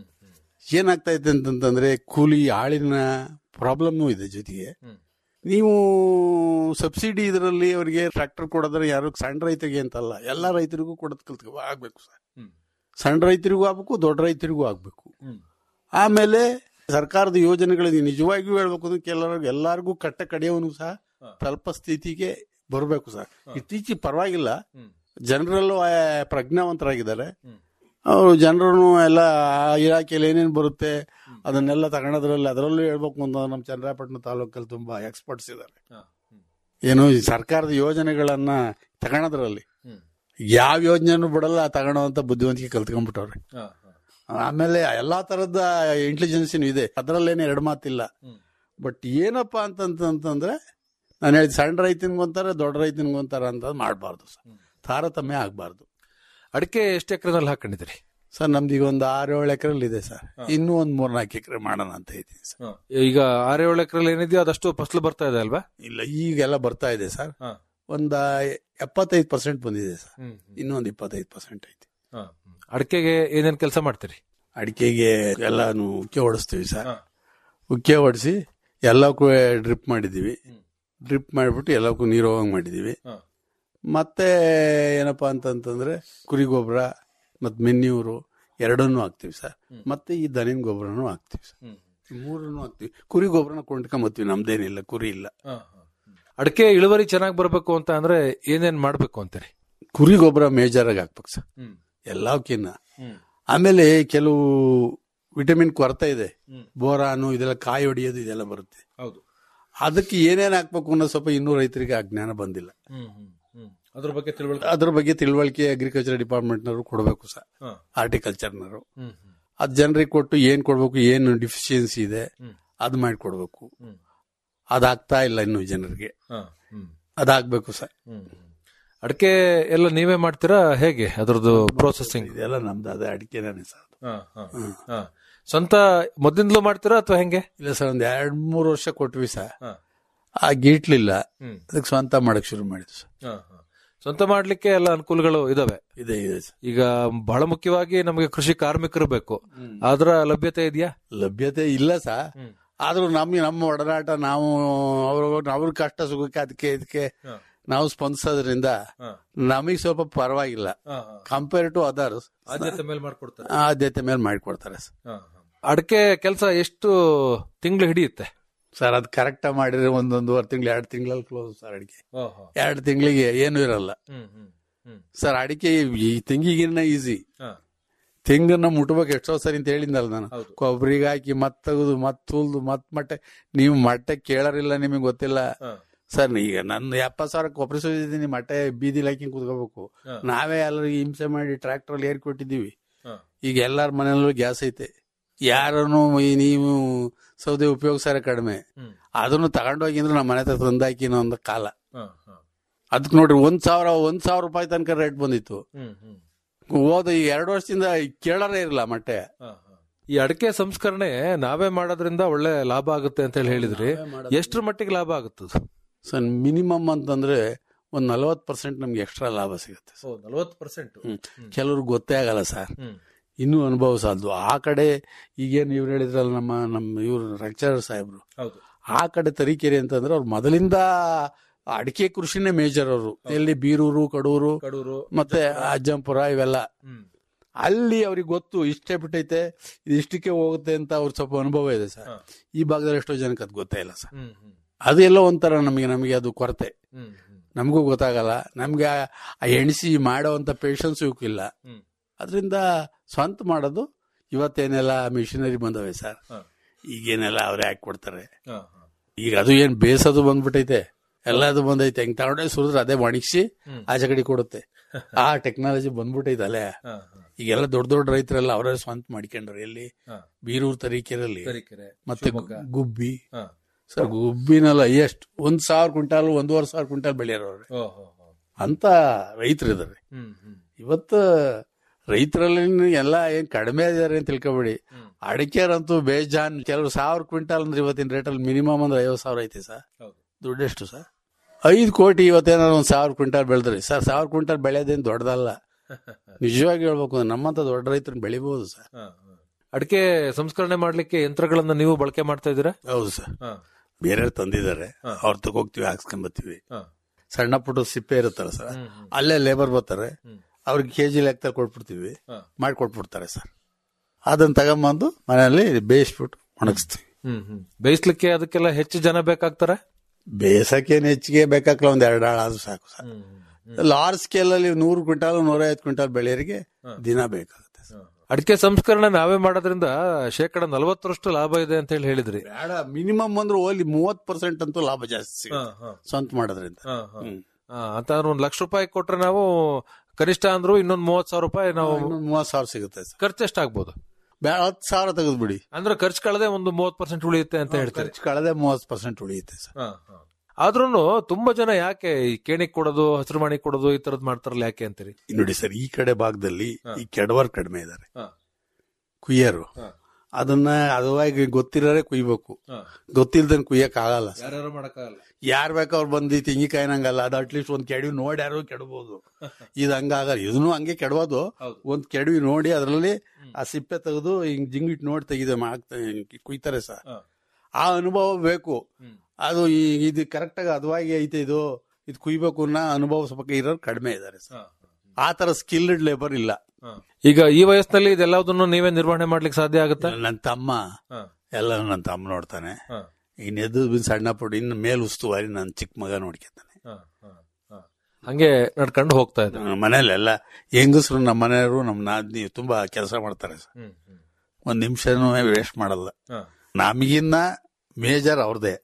ಏನಾಗ್ತಾ ಇದೆ ಅಂತಂತಂದ್ರೆ ಕೂಲಿ ಆಳಿನ ಪ್ರಾಬ್ಲಮ್ಮು ಇದೆ ಜೊತೆಗೆ ನೀವು ಸಬ್ಸಿಡಿ ಇದರಲ್ಲಿ ಅವರಿಗೆ ಟ್ರ್ಯಾಕ್ಟರ್ ಕೊಡೋದ್ರೆ ಯಾರು ಸಣ್ಣ ರೈತರಿಗೆ ಅಂತಲ್ಲ ಎಲ್ಲ ರೈತರಿಗೂ ಕೊಡೋದ್ ಕಲ್ತ್ಕೊ ಆಗ್ಬೇಕು ಸರ್ ಸಣ್ಣ ರೈತರಿಗೂ ಆಗ್ಬೇಕು ದೊಡ್ಡ ರೈತರಿಗೂ ಆಗ್ಬೇಕು ಆಮೇಲೆ ಸರ್ಕಾರದ ಯೋಜನೆಗಳಿಗೆ ನಿಜವಾಗಿಯೂ ಹೇಳ್ಬೇಕು ಅಂದ್ರೆ ಕೆಲವರಿಗೆ ಎಲ್ಲರಿಗೂ ಕಟ್ಟ ಕಡೆಯವನು ಸಹ ತಲುಪ ಸ್ಥಿತಿಗೆ ಬರಬೇಕು ಸರ್ ಇತ್ತೀಚೆಗೆ ಪರವಾಗಿಲ್ಲ ಜನರಲ್ಲೂ ಆ ಪ್ರಜ್ಞಾವಂತರಾಗಿದ್ದಾರೆ ಅವರು ಜನರು ಎಲ್ಲ ಆ ಇಲಾಖೆಯಲ್ಲಿ ಏನೇನು ಬರುತ್ತೆ ಅದನ್ನೆಲ್ಲ ತಗೊಳೋದ್ರಲ್ಲಿ ಅದರಲ್ಲೂ ಹೇಳ್ಬೇಕು ಅಂತ ನಮ್ಮ ಚನ್ನರಾಯಪಟ್ಟಣ ತಾಲೂಕಲ್ಲಿ ತುಂಬಾ ಎಕ್ಸ್ಪರ್ಟ್ಸ್ ಇದ್ದಾರೆ ಏನು ಈ ಸರ್ಕಾರದ ಯೋಜನೆಗಳನ್ನ ತಗೊಳೋದ್ರಲ್ಲಿ ಯಾವ ಯೋಜನೆನೂ ಬಿಡಲ್ಲ ತಗೊಳ್ಳೋಂತ ಬುದ್ಧಿವಂತಿಕೆ ಕಲ್ತ್ಕೊಂಡ್ಬಿಟ್ಟವ್ರೆ ಆಮೇಲೆ ಎಲ್ಲಾ ತರದ ಇಂಟೆಲಿಜೆನ್ಸ್ ಇದೆ ಅದರಲ್ಲೇನೆ ಎರಡು ಮಾತಿಲ್ಲ ಬಟ್ ಏನಪ್ಪಾ ಅಂತಂತಂದ್ರೆ ನಾನು ಹೇಳಿದ ಸಣ್ಣ ರೈತನಿಗೊಂತಾರೆ ದೊಡ್ಡ ರೈತನಿಗೊಂತಾರ ಅಂತ ಮಾಡಬಾರ್ದು ಸರ್ ತಾರತಮ್ಯ ಆಗಬಾರ್ದು ಅಡಿಕೆ ಎಷ್ಟು ಎಕರೆನಲ್ಲಿ ಹಾಕೊಂಡಿದ್ರಿ ಸರ್ ನಮ್ದು ಈಗ ಒಂದು ಆರು ಏಳು ಎಕರೆಲ್ಲಿ ಇದೆ ಸರ್ ಇನ್ನೂ ಒಂದು ಮೂರ್ನಾಲ್ಕು ಎಕರೆ ಮಾಡೋಣ ಅಂತ ಇದ್ದೀನಿ ಸರ್ ಈಗ ಆರೇಳು ಎಕರೆಲ್ಲಿ ಏನಿದೆಯೋ ಅದಷ್ಟು ಫಸಲು ಬರ್ತಾ ಇದೆ ಅಲ್ವಾ ಇಲ್ಲ ಈಗೆಲ್ಲ ಬರ್ತಾ ಇದೆ ಸರ್ ಒಂದ ಎಪ್ಪತ್ತೈದು ಪರ್ಸೆಂಟ್ ಬಂದಿದೆ ಸರ್ ಇನ್ನೂ ಒಂದು ಇಪ್ಪತ್ತೈದು ಪರ್ಸೆಂಟ್ ಐತಿ ಅಡಿಕೆಗೆ ಏನೇನ್ ಕೆಲಸ ಮಾಡ್ತೀರಿ ಅಡಿಕೆಗೆ ಎಲ್ಲಾನು ಉಕ್ಕೆ ಹೊಡಿಸ್ತೀವಿ ಸರ್ ಉಕ್ಕೆ ಹೊಡಿಸಿ ಎಲ್ಲಕ್ಕೂ ಡ್ರಿಪ್ ಮಾಡಿದೀವಿ ಡ್ರಿಪ್ ಮಾಡಿಬಿಟ್ಟು ಎಲ್ಲಕ್ಕೂ ನೀರು ಹೋಗಂಗ್ ಮಾಡಿದೀವಿ ಮತ್ತೆ ಏನಪ್ಪಾ ಅಂತಂತಂದ್ರೆ ಕುರಿ ಗೊಬ್ಬರ ಮತ್ತು ಮೆನ್ಯೂರು ಎರಡನ್ನೂ ಹಾಕ್ತಿವಿ ಸರ್ ಮತ್ತೆ ಈ ದನಿನ ಗೊಬ್ಬರನೂ ಹಾಕ್ತಿವಿ ಸರ್ ಈ ಮೂರನ್ನು ಹಾಕ್ತಿವಿ ಕುರಿ ಗೊಬ್ಬರನ ಕೊಂಡ್ಕೊಂಬತ್ತೀವಿ ನಮ್ದೇನಿಲ್ಲ ಕುರಿ ಇಲ್ಲ ಅಡಿಕೆ ಇಳುವರಿ ಚೆನ್ನಾಗಿ ಬರಬೇಕು ಅಂತ ಅಂದ್ರೆ ಏನೇನ್ ಮಾಡ್ಬೇಕು ಅಂತೀರಿ ಕುರಿ ಗೊಬ್ಬರ ಮೇಜರ್ ಆಗಿ ಹಾಕ್ಬೇಕು ಸರ್ ಎಲ್ಲಕ್ಕಿನ್ನ ಆಮೇಲೆ ಕೆಲವು ವಿಟಮಿನ್ ಕೊರತೆ ಇದೆ ಬೋರಾನು ಇದೆಲ್ಲ ಕಾಯಿ ಹೊಡಿಯೋದು ಇದೆಲ್ಲ ಬರುತ್ತೆ ಹೌದು ಅದಕ್ಕೆ ಏನೇನ್ ಹಾಕ್ಬೇಕು ಅನ್ನೋ ಸ್ವಲ್ಪ ಇನ್ನೂ ರೈತರಿಗೆ ಆ ಜ್ಞಾನ ಬಂದಿಲ್ಲ ಅದ್ರ ಬಗ್ಗೆ ತಿಳುವಳಿಕೆ ಅದ್ರ ಬಗ್ಗೆ ತಿಳುವಳಿಕೆ ಅಗ್ರಿಕಲ್ಚರ್ ಡಿಪಾರ್ಟ್ಮೆಂಟ್ನವರು ಕೊಡಬೇಕು ಸರ್ ಹಾರ್ಟಿಕಲ್ಚರ್ನವರು ಅದ್ ಜನರಿಗೆ ಕೊಟ್ಟು ಏನ್ ಕೊಡ್ಬೇಕು ಏನು ಡಿಫಿಷಿಯನ್ಸಿ ಇದೆ ಅದ್ ಮಾಡಿಕೊಡ್ಬೇಕು ಅದಾಗ್ತಾ ಇಲ್ಲ ಇನ್ನು ಜನರಿಗೆ ಅದಾಗ್ಬೇಕು ಸರ್ ಅಡಿಕೆ ಎಲ್ಲ ನೀವೇ ಮಾಡ್ತೀರಾ ಹೇಗೆ ಅದ್ರದ್ದು ಪ್ರೋಸೆಸಿಂಗ್ ಇದೆಲ್ಲ ನಮ್ದು ಅದೇ ಅಡಿಕೆನೇ ಸರ್ ಅದು. ಸ್ವಂತ ಮೊದ್ಲಿಂದಲೂ ಮಾಡ್ತೀರಾ ಅಥವಾ ಹೆಂಗೆ ಇಲ್ಲ ಸರ್ ಒಂದ್ ಎರಡ್ ಮೂರು ವರ್ಷ ಕೊಟ್ವಿ ಸರ್ ಆ ಗೀಟ್ಲಿಲ್ಲ ಅದಕ್ಕೆ ಸ್ವಂತ ಮಾಡಕ್ ಶುರು ಮಾಡಿದ್ವಿ ಸರ್ ಸ್ವಂತ ಮಾಡ್ಲಿಕ್ಕೆ ಎಲ್ಲ ಅನುಕೂಲಗಳು ಇದಾವೆ ಇದೆ ಇದೆ ಸರ್ ಈಗ ಬಹಳ ಮುಖ್ಯವಾಗಿ ನಮಗೆ ಕೃಷಿ ಕಾರ್ಮಿಕರು ಬೇಕು ಅದರ ಲಭ್ಯತೆ ಇದೆಯಾ ಲಭ್ಯತೆ ಇಲ್ಲ ಸರ್ ಆದ್ರೂ ನಮ್ಗೆ ನಮ್ಮ ಒಡನಾಟ ನಾವು ಅವ್ರ ಅವ್ರ ಕಷ್ಟ ಸುಖಕ್ಕೆ ಅದಕ್ಕೆ ಇದಕ್ಕೆ ನಾವು ಸ್ಪಂದಿಸೋದ್ರಿಂದ ನಮಗೆ ಸ್ವಲ್ಪ ಪರವಾಗಿಲ್ಲ ಕಂಪೇರ್ ಟು ಅದರ್ಸ್ ಆದ್ಯತೆ ಮೇಲೆ ಮಾಡ್ಕೊಡ್ತಾರೆ ಆದ್ಯತೆ ಮೇಲೆ ಮಾಡಿಕೊಡ್ತಾರೆ ಸರ್ ಅಡಿಕೆ ಕೆಲಸ ಎಷ್ಟು ತಿಂಗಳು ಹಿಡಿಯುತ್ತೆ ಸರ್ ಅದು ಕರೆಕ್ಟ್ ಮಾಡಿದ್ರೆ ಒಂದೊಂದುವರೆ ತಿಂಗಳು ಎರಡು ತಿಂಗಳಲ್ಲಿ ಕ್ಲೋಸ್ ಸರ್ ಅಡಿಕೆ ಎರಡು ತಿಂಗಳಿಗೆ ಏನು ಇರಲ್ಲ ಸರ್ ಅಡಿಕೆ ಈ ತೆಂಗಿಗಿನ್ನ ಈಸಿ ತೆಂಗನ್ನ ಮುಟ್ಬೇಕು ಎಷ್ಟೋ ಸರಿ ಅಂತ ಹೇಳಿದ್ನಲ್ಲ ನಾನು ಹೌದು. ಕೊಬ್ಬರಿಗೆ ಹಾಕಿ ಮತ್ ತೆಗೆದು ಮತ್ ತುಲ್ದು ಮತ್ ಮಟ್ಟೆ ನೀವು ಮಟ್ಟೆ ಕೇಳರಿಲ್ಲ ನಿಮಗೆ ಗೊತ್ತಿಲ್ಲ ಸರ್ ಈಗ ನನ್ನ ಎಪ್ಪತ್ತು ಸಾವಿರ ಕೊಬ್ಬರಿ ಸುರಿದಿದ್ದೀನಿ ಮಟ್ಟೆ ಬೀದಿಲಿ ಹಾಕಿ ಕೂತ್ಕೋಬೇಕು ಹಾ. ನಾವೇ ಎಲ್ಲರಿಗೆ ಹಿಂಸೆ ಮಾಡಿ ಟ್ರ್ಯಾಕ್ಟರ್ ಅಲ್ಲಿ ಏರ್ ಕೊಟ್ಟಿದ್ದೀವಿ ಹಾ. ಈಗ ಎಲ್ಲಾರ ಮನೆಯಲ್ಲೂ ಗ್ಯಾಸ್ ಐತೆ ಯಾರನ್ನು ಈ ನೀವು ಸೌದೆ ಉಪಯೋಗಿಸಾರ ಕಡಿಮೆ ಅದನ್ನು ತಗೊಂಡೋಗಿ ಅಂದ್ರೆ ನಮ್ಮ ಮನೆ ಹತ್ರ ತಂದಾಕಿ ಅನ್ನೋ ಒಂದು ಕಾಲ ಅದಕ್ಕೆ ನೋಡ್ರಿ ಒಂದ್ ಸಾವಿರ ಒಂದ್ ಸಾವಿರ ರೂಪಾಯಿ ತನಕ ರೇಟ್ ಬಂದಿತ್ತು ಹೋದ ಈ ಎರಡು ವರ್ಷದಿಂದ ಕೇಳರೇ ಇರಲ್ಲ ಮಟ್ಟೆ ಈ ಅಡಿಕೆ ಸಂಸ್ಕರಣೆ ನಾವೇ ಮಾಡೋದ್ರಿಂದ ಒಳ್ಳೆ ಲಾಭ ಆಗುತ್ತೆ ಅಂತ ಹೇಳಿ ಹೇಳಿದ್ರಿ ಎಷ್ಟ್ರ ಮಟ್ಟಿಗೆ ಲಾಭ ಆಗುತ್ತದೆ ಸರ್ ಮಿನಿಮಮ್ ಅಂತಂದ್ರೆ ಒಂದ್ ನಲವತ್ ಪರ್ಸೆಂಟ್ ನಮ್ಗೆ ಎಕ್ಸ್ಟ್ರಾ ಲಾಭ ಸಿಗುತ್ತೆ ಸರ್. ನಲವತ್ತು ಪರ್ಸೆಂಟ್ ಹ್ಮ್. ಕೆಲವ್ರಿಗೆ ಗೊತ್ತೇ ಆಗಲ್ಲ ಸರ್ ಇನ್ನೂ ಅನುಭವ ಸಾಲದು ಆ ಕಡೆ ಈಗೇನು ಇವ್ರು ಹೇಳಿದ್ರಲ್ಲ ನಮ್ಮ ನಮ್ಮ ಇವ್ರು ಲೆಕ್ಚರರ್ ಸಾಹೇಬ್ರು ಹೌದು ಆ ಕಡೆ ತರೀಕೆರೆ ಅಂತಂದ್ರೆ ಅವ್ರು ಮೊದಲಿಂದ ಅಡಿಕೆ ಕೃಷಿನೇ ಮೇಜರ್ ಅವರು ಎಲ್ಲಿ ಬೀರೂರು ಕಡೂರು ಕಡೂರು ಮತ್ತೆ ಅಜ್ಜಂಪುರ ಇವೆಲ್ಲ ಅಲ್ಲಿ ಅವ್ರಿಗೆ ಗೊತ್ತು ಇಷ್ಟೇ ಬಿಟ್ಟೈತೆ ಇದು ಇಷ್ಟಕ್ಕೆ ಹೋಗುತ್ತೆ ಅಂತ ಅವ್ರ ಸ್ವಲ್ಪ ಅನುಭವ ಇದೆ ಸರ್ ಹಾ. ಈ ಭಾಗದಲ್ಲಿ ಎಷ್ಟೋ ಜನಕ್ಕೆ ಅದು ಗೊತ್ತೇ ಇಲ್ಲ ಸರ್ ಅದು ಎಲ್ಲೋ ಒಂಥರ ನಮಗೆ ನಮಗೆ ಅದು ಕೊರತೆ ನಮಗೂ ಗೊತ್ತಾಗಲ್ಲ ನಮ್ಗೆ ಆ- ಆ ಎಣಿಸಿ ಮಾಡೋವಂಥ ಪೇಷನ್ಸ್ ಇಲ್ಲ ಹ್ಮ್. ಅದರಿಂದ ಸ್ವಂತ ಮಾಡೋದು ಇವತ್ತೇನೆಲ್ಲ ಮಿಷಿನರಿ ಬಂದವೆ ಸರ್ ಹಾ. ಈಗೇನೆಲ್ಲ ಅವರೇ ಹಾಕಿ ಕೊಡ್ತಾರೆ ಈಗ ಅದು ಏನ್ ಬೇಸದು ಬಂದ್ಬಿಟ್ಟೈತೆ ಎಲ್ಲ ಅದು ಬಂದೈತೆ ಹೆಂಗ್ ತಗೊಂಡೆ ಸುರಿದ್ರೆ ಅದೇ ಒಣಗಿಸಿ ಹ್ಮ್. ಆಚೆ ಕಡೆ ಕೊಡುತ್ತೆ ಆ ಟೆಕ್ನಾಲಜಿ ಬಂದ್ಬಿಟ್ಟೈತೆ ಅಲ್ಲೇ ಈಗೆಲ್ಲ ದೊಡ್ಡ ದೊಡ್ಡ ರೈತರೆಲ್ಲ ಅವರೇ ಸ್ವಂತ ಮಾಡ್ಕೊಂಡ್ರೆ ಎಲ್ಲಿ ಹಾ. ಬೀರೂರು ತರೀಕೆರಲ್ಲಿ ತರೀಕೆರೆ, ಮತ್ತೆ ಶಿವಮೊಗ್ಗ. ಗುಬ್ಬಿ ಸರ್ ಗುಬ್ಬಿನೆಲ್ಲ ಎಷ್ಟು ಒಂದ್ ಸಾವಿರ ಕ್ವಿಂಟಾಲ್ ಒಂದೂವರೆ ಸಾವಿರ ಕ್ವಿಂಟಾಲ್ ಬೆಳೆಯೋರು ಅಂತ ರೈತರಿದ್ದಾರೆ ಇವತ್ತು ರೈತರಲ್ಲಿ ಎಲ್ಲ ಏನ್ ಕಡಿಮೆ ಇದಾರೆ ಅಂತ ತಿಳ್ಕೊಬೇಡಿ ಅಡಿಕೆರಂತೂ ಬೇಜಾನ್ ಕೆಲವು ಸಾವಿರ ಕ್ವಿಂಟಾಲ್ ಅಂದ್ರೆ ಇವತ್ತಿನ ರೇಟಲ್ಲಿ ಮಿನಿಮಮ್ ಅಂದ್ರೆ ಐವತ್ತು ಸಾವಿರ ಐತೆ ಸರ್ ಹೌದು. ದುಡ್ಡೆಷ್ಟು ಸರ್ ಐದು ಕೋಟಿ ಇವತ್ತೇನಾದ್ರು ಒಂದ್ ಸಾವಿರ ಕ್ವಿಂಟಾಲ್ ಬೆಳೆದ್ರಿ ಸರ್ ಸಾವಿರ ಕ್ವಿಂಟಾಲ್ ಬೆಳೆಯೋದೇನು ದೊಡ್ಡದಲ್ಲ ನಿಜವಾಗಿ ಹೇಳ್ಬೇಕು ಅಂದ್ರೆ ನಮ್ಮಂತ ದೊಡ್ಡ ರೈತರನ್ನ ಬೆಳಿಬಹುದು ಸರ್ ಅಡಿಕೆ ಸಂಸ್ಕರಣೆ ಮಾಡ್ಲಿಕ್ಕೆ ಯಂತ್ರಗಳನ್ನ ನೀವು ಬಳಕೆ ಮಾಡ್ತಾ ಇದ್ದೀರಾ ಹೌದು ಸರ್ ಬೇರೆ ತಂದಿದ್ದಾರೆ ಹಾ. ಅವ್ರ ತಗೋಗ್ತಿವಿ ಹಾಕ್ಸ್ಕೊಂಡ್ ಬರ್ತೀವಿ ಹಾ. ಸಣ್ಣ ಪುಟ್ಟ ಸಿಪ್ಪೆ ಇರುತ್ತಲ್ಲ ಸರ್ ಹ್ಮ್, ಹ್ಮ್. ಅಲ್ಲೇ ಲೇಬರ್ ಬರ್ತಾರೆ ಹ್ಮ್. ಅವ್ರಿಗೆ ಕೆಜಿ ಲೆಕ್ಕ ಕೊಟ್ಬಿಡ್ತೀವಿ ಹಾ. ಮಾಡ್ಕೊಟ್ಬಿಡ್ತಾರೆ ಸರ್ ಅದನ್ನ ತಗೊಂಬಂದು ಮನೆಯಲ್ಲಿ ಬೇಯಿಸ್ಬಿಟ್ಟು ಒಣಗಿಸ್ತೀವಿ ಬೇಯಿಸ್ಲಿಕ್ಕೆ ಅದಕ್ಕೆಲ್ಲ ಹೆಚ್ಚು ಜನ ಬೇಕಾಗ್ತಾರೆ ಬೇಸಕ್ಕೇನು ಹೆಚ್ಚಿಗೆ ಬೇಕಾಗಲ್ಲ ಒಂದ್ ಎರಡು ಆಳು ಆದ್ರೂ ಸಾಕು ಸರ್ ಲಾರ್ಜ್ ಸ್ಕೇಲ್ ಅಲ್ಲಿ ನೂರು ಕ್ವಿಂಟಾಲ್ ನೂರೈವತ್ತು ಕ್ವಿಂಟಾಲ್ ಬೆಳೆಯೋರಿಗೆ ದಿನ ಬೇಕಾಗುತ್ತೆ ಸರ್ ಅಡಿಕೆ ಸಂಸ್ಕರಣೆ ನಾವೇ ಮಾಡೋದ್ರಿಂದ ಶೇಕಡ ನಲವತ್ತರಷ್ಟು ಲಾಭ ಇದೆ ಅಂತ ಹೇಳಿ ಹೇಳಿದ್ರಿ ಬೇಡ ಮಿನಿಮಮ್ ಅಂದ್ರೆ ಓಲಿ ಮೂವತ್ ಪರ್ಸೆಂಟ್ ಅಂತೂ ಲಾಭ ಜಾಸ್ತಿ ಸಿಗುತ್ತೆ ಸ್ವಂತ ಮಾಡೋದ್ರಿಂದ ಹ್ಮ್. ಆ, ಅಂತಂದ್ರೆ ಒಂದ್ ಲಕ್ಷ ರೂಪಾಯಿ ಕೊಟ್ರೆ ನಾವು ಕನಿಷ್ಠ ಅಂದ್ರೂ ಇನ್ನೊಂದ್ ಮೂವತ್ ಸಾವಿರ ರೂಪಾಯಿ ನಾವು ಇನ್ನೊಂದ್ ಮೂವತ್ ಸಾವಿರ ಸಿಗುತ್ತೆ ಸರ್ ಖರ್ಚು ಎಷ್ಟಾಗ್ಬೋದು ಬೇಡ ಹತ್ತು ಸಾವಿರ ತೆಗೆದ್ಬಿಡಿ ಅಂದ್ರೆ ಖರ್ಚು ಕಳೆದೆ ಒಂದು ಮೂವತ್ ಪರ್ಸೆಂಟ್ ಉಳಿಯುತ್ತೆ ಅಂತ ಹೇಳ್ತಾರೆ ಖರ್ಚು ಕಳೆದೆ ಮೂವತ್ ಪರ್ಸೆಂಟ್ ಉಳಿಯುತ್ತೆ ಸರ್ ಆದ್ರೂ ತುಂಬಾ ಜನ ಯಾಕೆ ಈ ಕೇಣಿಗ್ ಕೊಡೋದು ಹಸಿರು ಮಣಿ ಕೊಡೋದು ಈ ತರದ್ ಮಾಡ್ತಾರಲ್ಲ ಯಾಕೆ ಅಂತೀರಿ ನೋಡಿ ಸರ್ ಈ ಕಡೆ ಭಾಗದಲ್ಲಿ ಹಾ. ಈ ಕೆಡವರ್ ಕಡಿಮೆ ಇದ್ದಾರೆ ಹಾ. ಕುಯ್ಯರು ಹಾ. ಅದನ್ನ ಅದವಾಗಿ ಗೊತ್ತಿರೋರೆ ಕುಯ್ಬೇಕು ಗೊತ್ತಿಲ್ದನ್ ಕುಯ್ಯಕ್ ಆಗಲ್ಲ ಸರ್ ಯಾರು ಮಾಡಕ್ಕಾಗಲ್ಲ ಯಾರ್ ಬೇಕು ಅವ್ರು ಬಂದು ತೆಂಗಿನಕಾಯಿ ನಂಗಲ್ಲ ಅದು ಅಟ್ಲೀಸ್ಟ್ ಒಂದ್ ಕೆಡವಿ ನೋಡಿ ಯಾರು ಕೆಡಬಹುದು ಇದು ಹಂಗಾಗಲ್ಲ ಇದನ್ನು ಹಂಗೆ ಕೆಡಬೋದು ಹೌದು. ಒಂದ್ ಕೆಡವಿ ನೋಡಿ ಅದರಲ್ಲಿ ಆ ಸಿಪ್ಪೆ ತೆಗೆದು ಹಿಂಗ್ ಜಿಂಗಿಟ್ ನೋಡಿ ತೆಗಿದೆ ಮಾಡ್ತಾ ಕುಯ್ತಾರೆ ಸರ್ ಹಾ. ಆ ಅನುಭವ ಬೇಕು ಹ್ಮ್. ಅದು ಈ ಇದು ಕರೆಕ್ಟ್ ಆಗಿ ಅದವಾಗಿ ಐತೆ ಇದು ಇದು ಕುಯ್ಬೇಕು ಅನ್ನೋ ಅನುಭವ ಸ್ವಲ್ಪ ಇರೋರು ಕಡಿಮೆ ಇದ್ದಾರೆ ಸರ್ ಆ ತರ ಸ್ಕಿಲ್ಡ್ ಲೇಬರ್ ಇಲ್ಲ ಈಗ ಈ ವಯಸ್ಸಿನಲ್ಲಿ ಇದೆಲ್ಲದನ್ನು ನೀವೇ ನಿರ್ವಹಣೆ ಮಾಡ್ಲಿಕ್ಕೆ ಸಾಧ್ಯ ಆಗುತ್ತಾ ನನ್ನ ತಮ್ಮ ಎಲ್ಲ ನನ್ನ ತಮ್ಮ ನೋಡ್ತಾನೆ ಇನ್ ಎದ್ದು ಬಿದ್ದು ಸಣ್ಣ ಪುಟ್ಟ ಇನ್ನು ಮೇಲ್ ಉಸ್ತುವಾರಿ ನನ್ನ ಚಿಕ್ಕ ಮಗ ನೋಡ್ಕೊತಾನೆ ಹಂಗೆ ನಡ್ಕೊಂಡು ಹೋಗ್ತಾ ಇದ್ದೆ ಮನೇಲೆಲ್ಲ ಹೆಂಗಸರು ನಮ್ಮ ಮನೆಯವರು ನಮ್ಮ ನಾದ್ನಿ ತುಂಬಾ ಕೆಲಸ ಮಾಡ್ತಾರೆ ಸರ್ ಒಂದ್ ನಿಮಿಷನೂ ವೇಸ್ಟ್ ಮಾಡಲ್ಲ ನಮಗಿನ್ನ ಮೇಜರ್ ಅವ್ರದೇ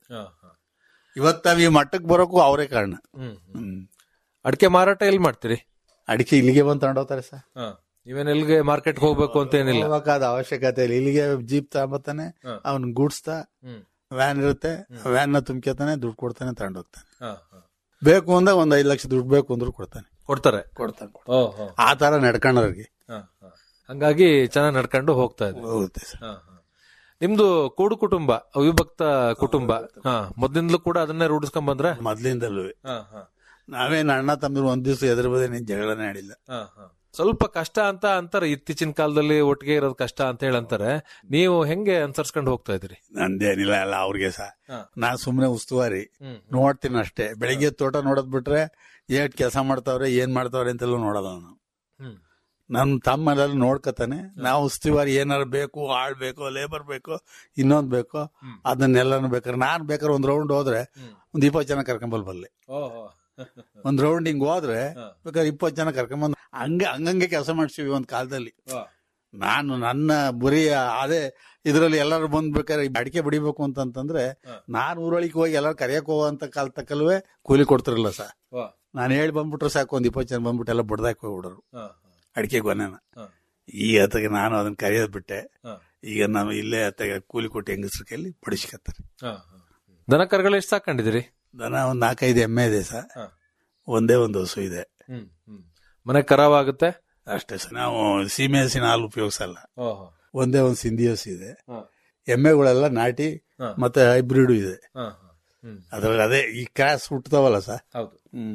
ಇವತ್ತು ನಾವ್ ಈ ಮಟ್ಟಕ್ಕೆ ಬರೋಕು ಅವರೇ ಕಾರಣ ಹ್ಮ್. ಅಡಿಕೆ ಮಾರಾಟ ಎಲ್ಲಿ ಮಾಡ್ತೀರಿ ಅಡಿಕೆ ಇಲ್ಲಿಗೆ ಬಂದು ತಗೊಂಡೋಗ್ತಾರೆ ಸರ್ ನೀವೇನ್ ಎಲ್ಲಿಗೆ ಮಾರ್ಕೆಟ್ ಹೋಗ್ಬೇಕು ಅಂತ ಏನಿಲ್ಲ ಹೋಗ್ಬೇಕಾದ ಅವಶ್ಯಕತೆ ಇಲ್ಲ ಇಲ್ಲಿಗೆ ಜೀಪ್ ತಗೊಂಬತ್ತಾನೆ ಅವ್ನ್ ಗೂಡ್ಸ್ತಾ ವ್ಯಾನ್ ಇರುತ್ತೆ ವ್ಯಾನ್ ನ ತುಂಬ್ಕೊತಾನೆ ದುಡ್ಡು ಕೊಡ್ತಾನೆ ತಗೊಂಡೋಗ್ತಾನೆ ಬೇಕು ಅಂದಾಗ ಒಂದ್ ಐದ್ ಲಕ್ಷ ದುಡ್ಡು ಬೇಕು ಅಂದ್ರೂ ಕೊಡ್ತಾನೆ ಕೊಡ್ತಾರೆ ಕೊಡ್ತಾನೆ ಆ ತರ ನಡ್ಕೊಂಡವ್ರಿಗೆ ಹಂಗಾಗಿ ಚೆನ್ನಾಗಿ ನಡ್ಕೊಂಡು ಹೋಗ್ತಾ ಇದೆ ಹೋಗುತ್ತೆ ಸರ್ ನಿಮ್ದು ಕೂಡು ಕುಟುಂಬ ಅವಿಭಕ್ತ ಕುಟುಂಬ ಹಾ ಮೊದ್ಲಿಂದಲೂ ಕೂಡ ಅದನ್ನೇ ರೂಢಿಸ್ಕೊಂಡ್ ಬಂದ್ರ ಮೊದ್ಲಿಂದಲೂ ನಾವೇನ್ ಅಣ್ಣ ತಮ್ಮರು ಒಂದ್ ದಿವಸ ಎದುರು ಬದೇ ನಿನ್ ಜಗಳನೇ ಆಡಿಲ್ಲ ಸ್ವಲ್ಪ ಕಷ್ಟ ಅಂತ ಅಂತಾರೆ ಇತ್ತೀಚಿನ ಕಾಲದಲ್ಲಿ ಒಟ್ಟಿಗೆ ಇರೋದು ಕಷ್ಟ ಅಂತ ಹೇಳಿ ಅಂತಾರೆ ನೀವು ಹೆಂಗೆ ಅನ್ಸರ್ಸ್ಕೊಂಡು ಹೋಗ್ತಾ ಇದ್ರಿ ನಂದೇನಿಲ್ಲ ಎಲ್ಲ ಅವ್ರಿಗೆ ಸಹ ನಾ ಸುಮ್ನೆ ಉಸ್ತುವಾರಿ ನೋಡ್ತೀನಿ ಅಷ್ಟೇ ಬೆಳಿಗ್ಗೆ ತೋಟ ನೋಡೋದ್ ಬಿಟ್ರೆ ಏಟ್ ಕೆಲಸ ಮಾಡ್ತಾವ್ರೆ ಏನ್ ಮಾಡ್ತಾವ್ರೆ ಅಂತೆಲ್ಲ ನೋಡಲ್ಲ ನಾವು ನಮ್ ತಮ್ಮನೆಲ್ಲ ನೋಡ್ಕತಾನೆ ನಾವು ಉಸ್ತುವಾರಿ ಏನಾರು ಬೇಕು ಆಳ್ ಬೇಕು ಲೇಬರ್ ಬೇಕು ಇನ್ನೊಂದ್ ಬೇಕು ಅದನ್ನೆಲ್ಲಾನು ಬೇಕಾದ್ರೆ ನಾನ್ ಬೇಕಾದ್ರೆ ಒಂದ್ ರೌಂಡ್ ಹೋದ್ರೆ ಒಂದ್ ಇಪ್ಪತ್ತು ಜನ ಕರ್ಕೊಂಬಲ್ಬಲ್ಲೆ ಒಂದ್ ರೌಂಡ್ ಹಿಂಗ್ ಹೋದ್ರೆ ಬೇಕಾದ್ರೆ ಇಪ್ಪತ್ತು ಜನ ಕರ್ಕೊಂಬಂದ್ ಹಂಗೆ ಹಂಗಂಗೆ ಕೆಲಸ ಮಾಡ್ತೀವಿ ಒಂದ್ ಕಾಲದಲ್ಲಿ ನಾನು ನನ್ನ ಬರೀ ಅದೇ ಇದ್ರಲ್ಲಿ ಎಲ್ಲರೂ ಬಂದ್ಬೇಕಾದ್ರೆ ಈ ಅಡಿಕೆ ಬಡಿಬೇಕು ಅಂತಂತಂದ್ರೆ ನಾನ್ ಊರೊಳಗೆ ಹೋಗಿ ಎಲ್ಲರೂ ಕರೆಯಕ್ ಹೋಗುವಂತ ಕಾಲ ತಕ್ಕಲ್ವೇ ಕೂಲಿ ಕೊಡ್ತಿರಲ್ಲ ಸರ್ ನಾನು ಹೇಳಿ ಬಂದ್ಬಿಟ್ರೆ ಸಾಕು ಒಂದ್ ಇಪ್ಪತ್ತು ಜನ ಬಂದ್ಬಿಟ್ಟು ಎಲ್ಲ ಬಡ್ದಾಕ್ ಹೋಗ್ಬಿಡೋರು ಅಡಿಕೆ ಗೊನೆನ ಈ ಅತ್ತಗೆ ನಾನು ಅದನ್ನ ಕರೆಯೋದ್ ಬಿಟ್ಟೆ ಈಗ ನಾನು ಇಲ್ಲೇ ಅತ್ತಗೆ ಕೂಲಿ ಕೊಟ್ಟು ಹೆಂಗಸ್ರ ಕೈಲಿ ಬಡಿಸ್ಕತ್ತಾರೆ ದನ ಕರುಗಳು ಎಷ್ಟು ಸಾಕೊಂಡಿದ್ದೀರಿ ದನ ಒಂದ್ ನಾಲ್ಕೈದು ಎಮ್ಮೆ ಇದೆ ಸರ್ ಒಂದೇ ಒಂದು ಹಸು ಇದೆ ಮನೆ ಖರಾಬ್ ಆಗುತ್ತೆ ಅಷ್ಟೇ ಸರ್ ನಾವು ಸೀಮೆ ಹಸಿನ ಹಾಲು ಉಪಯೋಗಿಸಲ್ಲ ಒಂದೇ ಒಂದು ಸಿಂಧಿ ಹಸು ಇದೆ ಎಮ್ಮೆಗಳೆಲ್ಲ ನಾಟಿ ಮತ್ತೆ ಹೈಬ್ರಿಡ್ ಇದೆ ಅದ್ರಲ್ಲಿ ಅದೇ ಈ ಕ್ರಾಸ್ ಹುಟ್ಟತಾವಲ್ಲ ಸರ್ ಹೌದು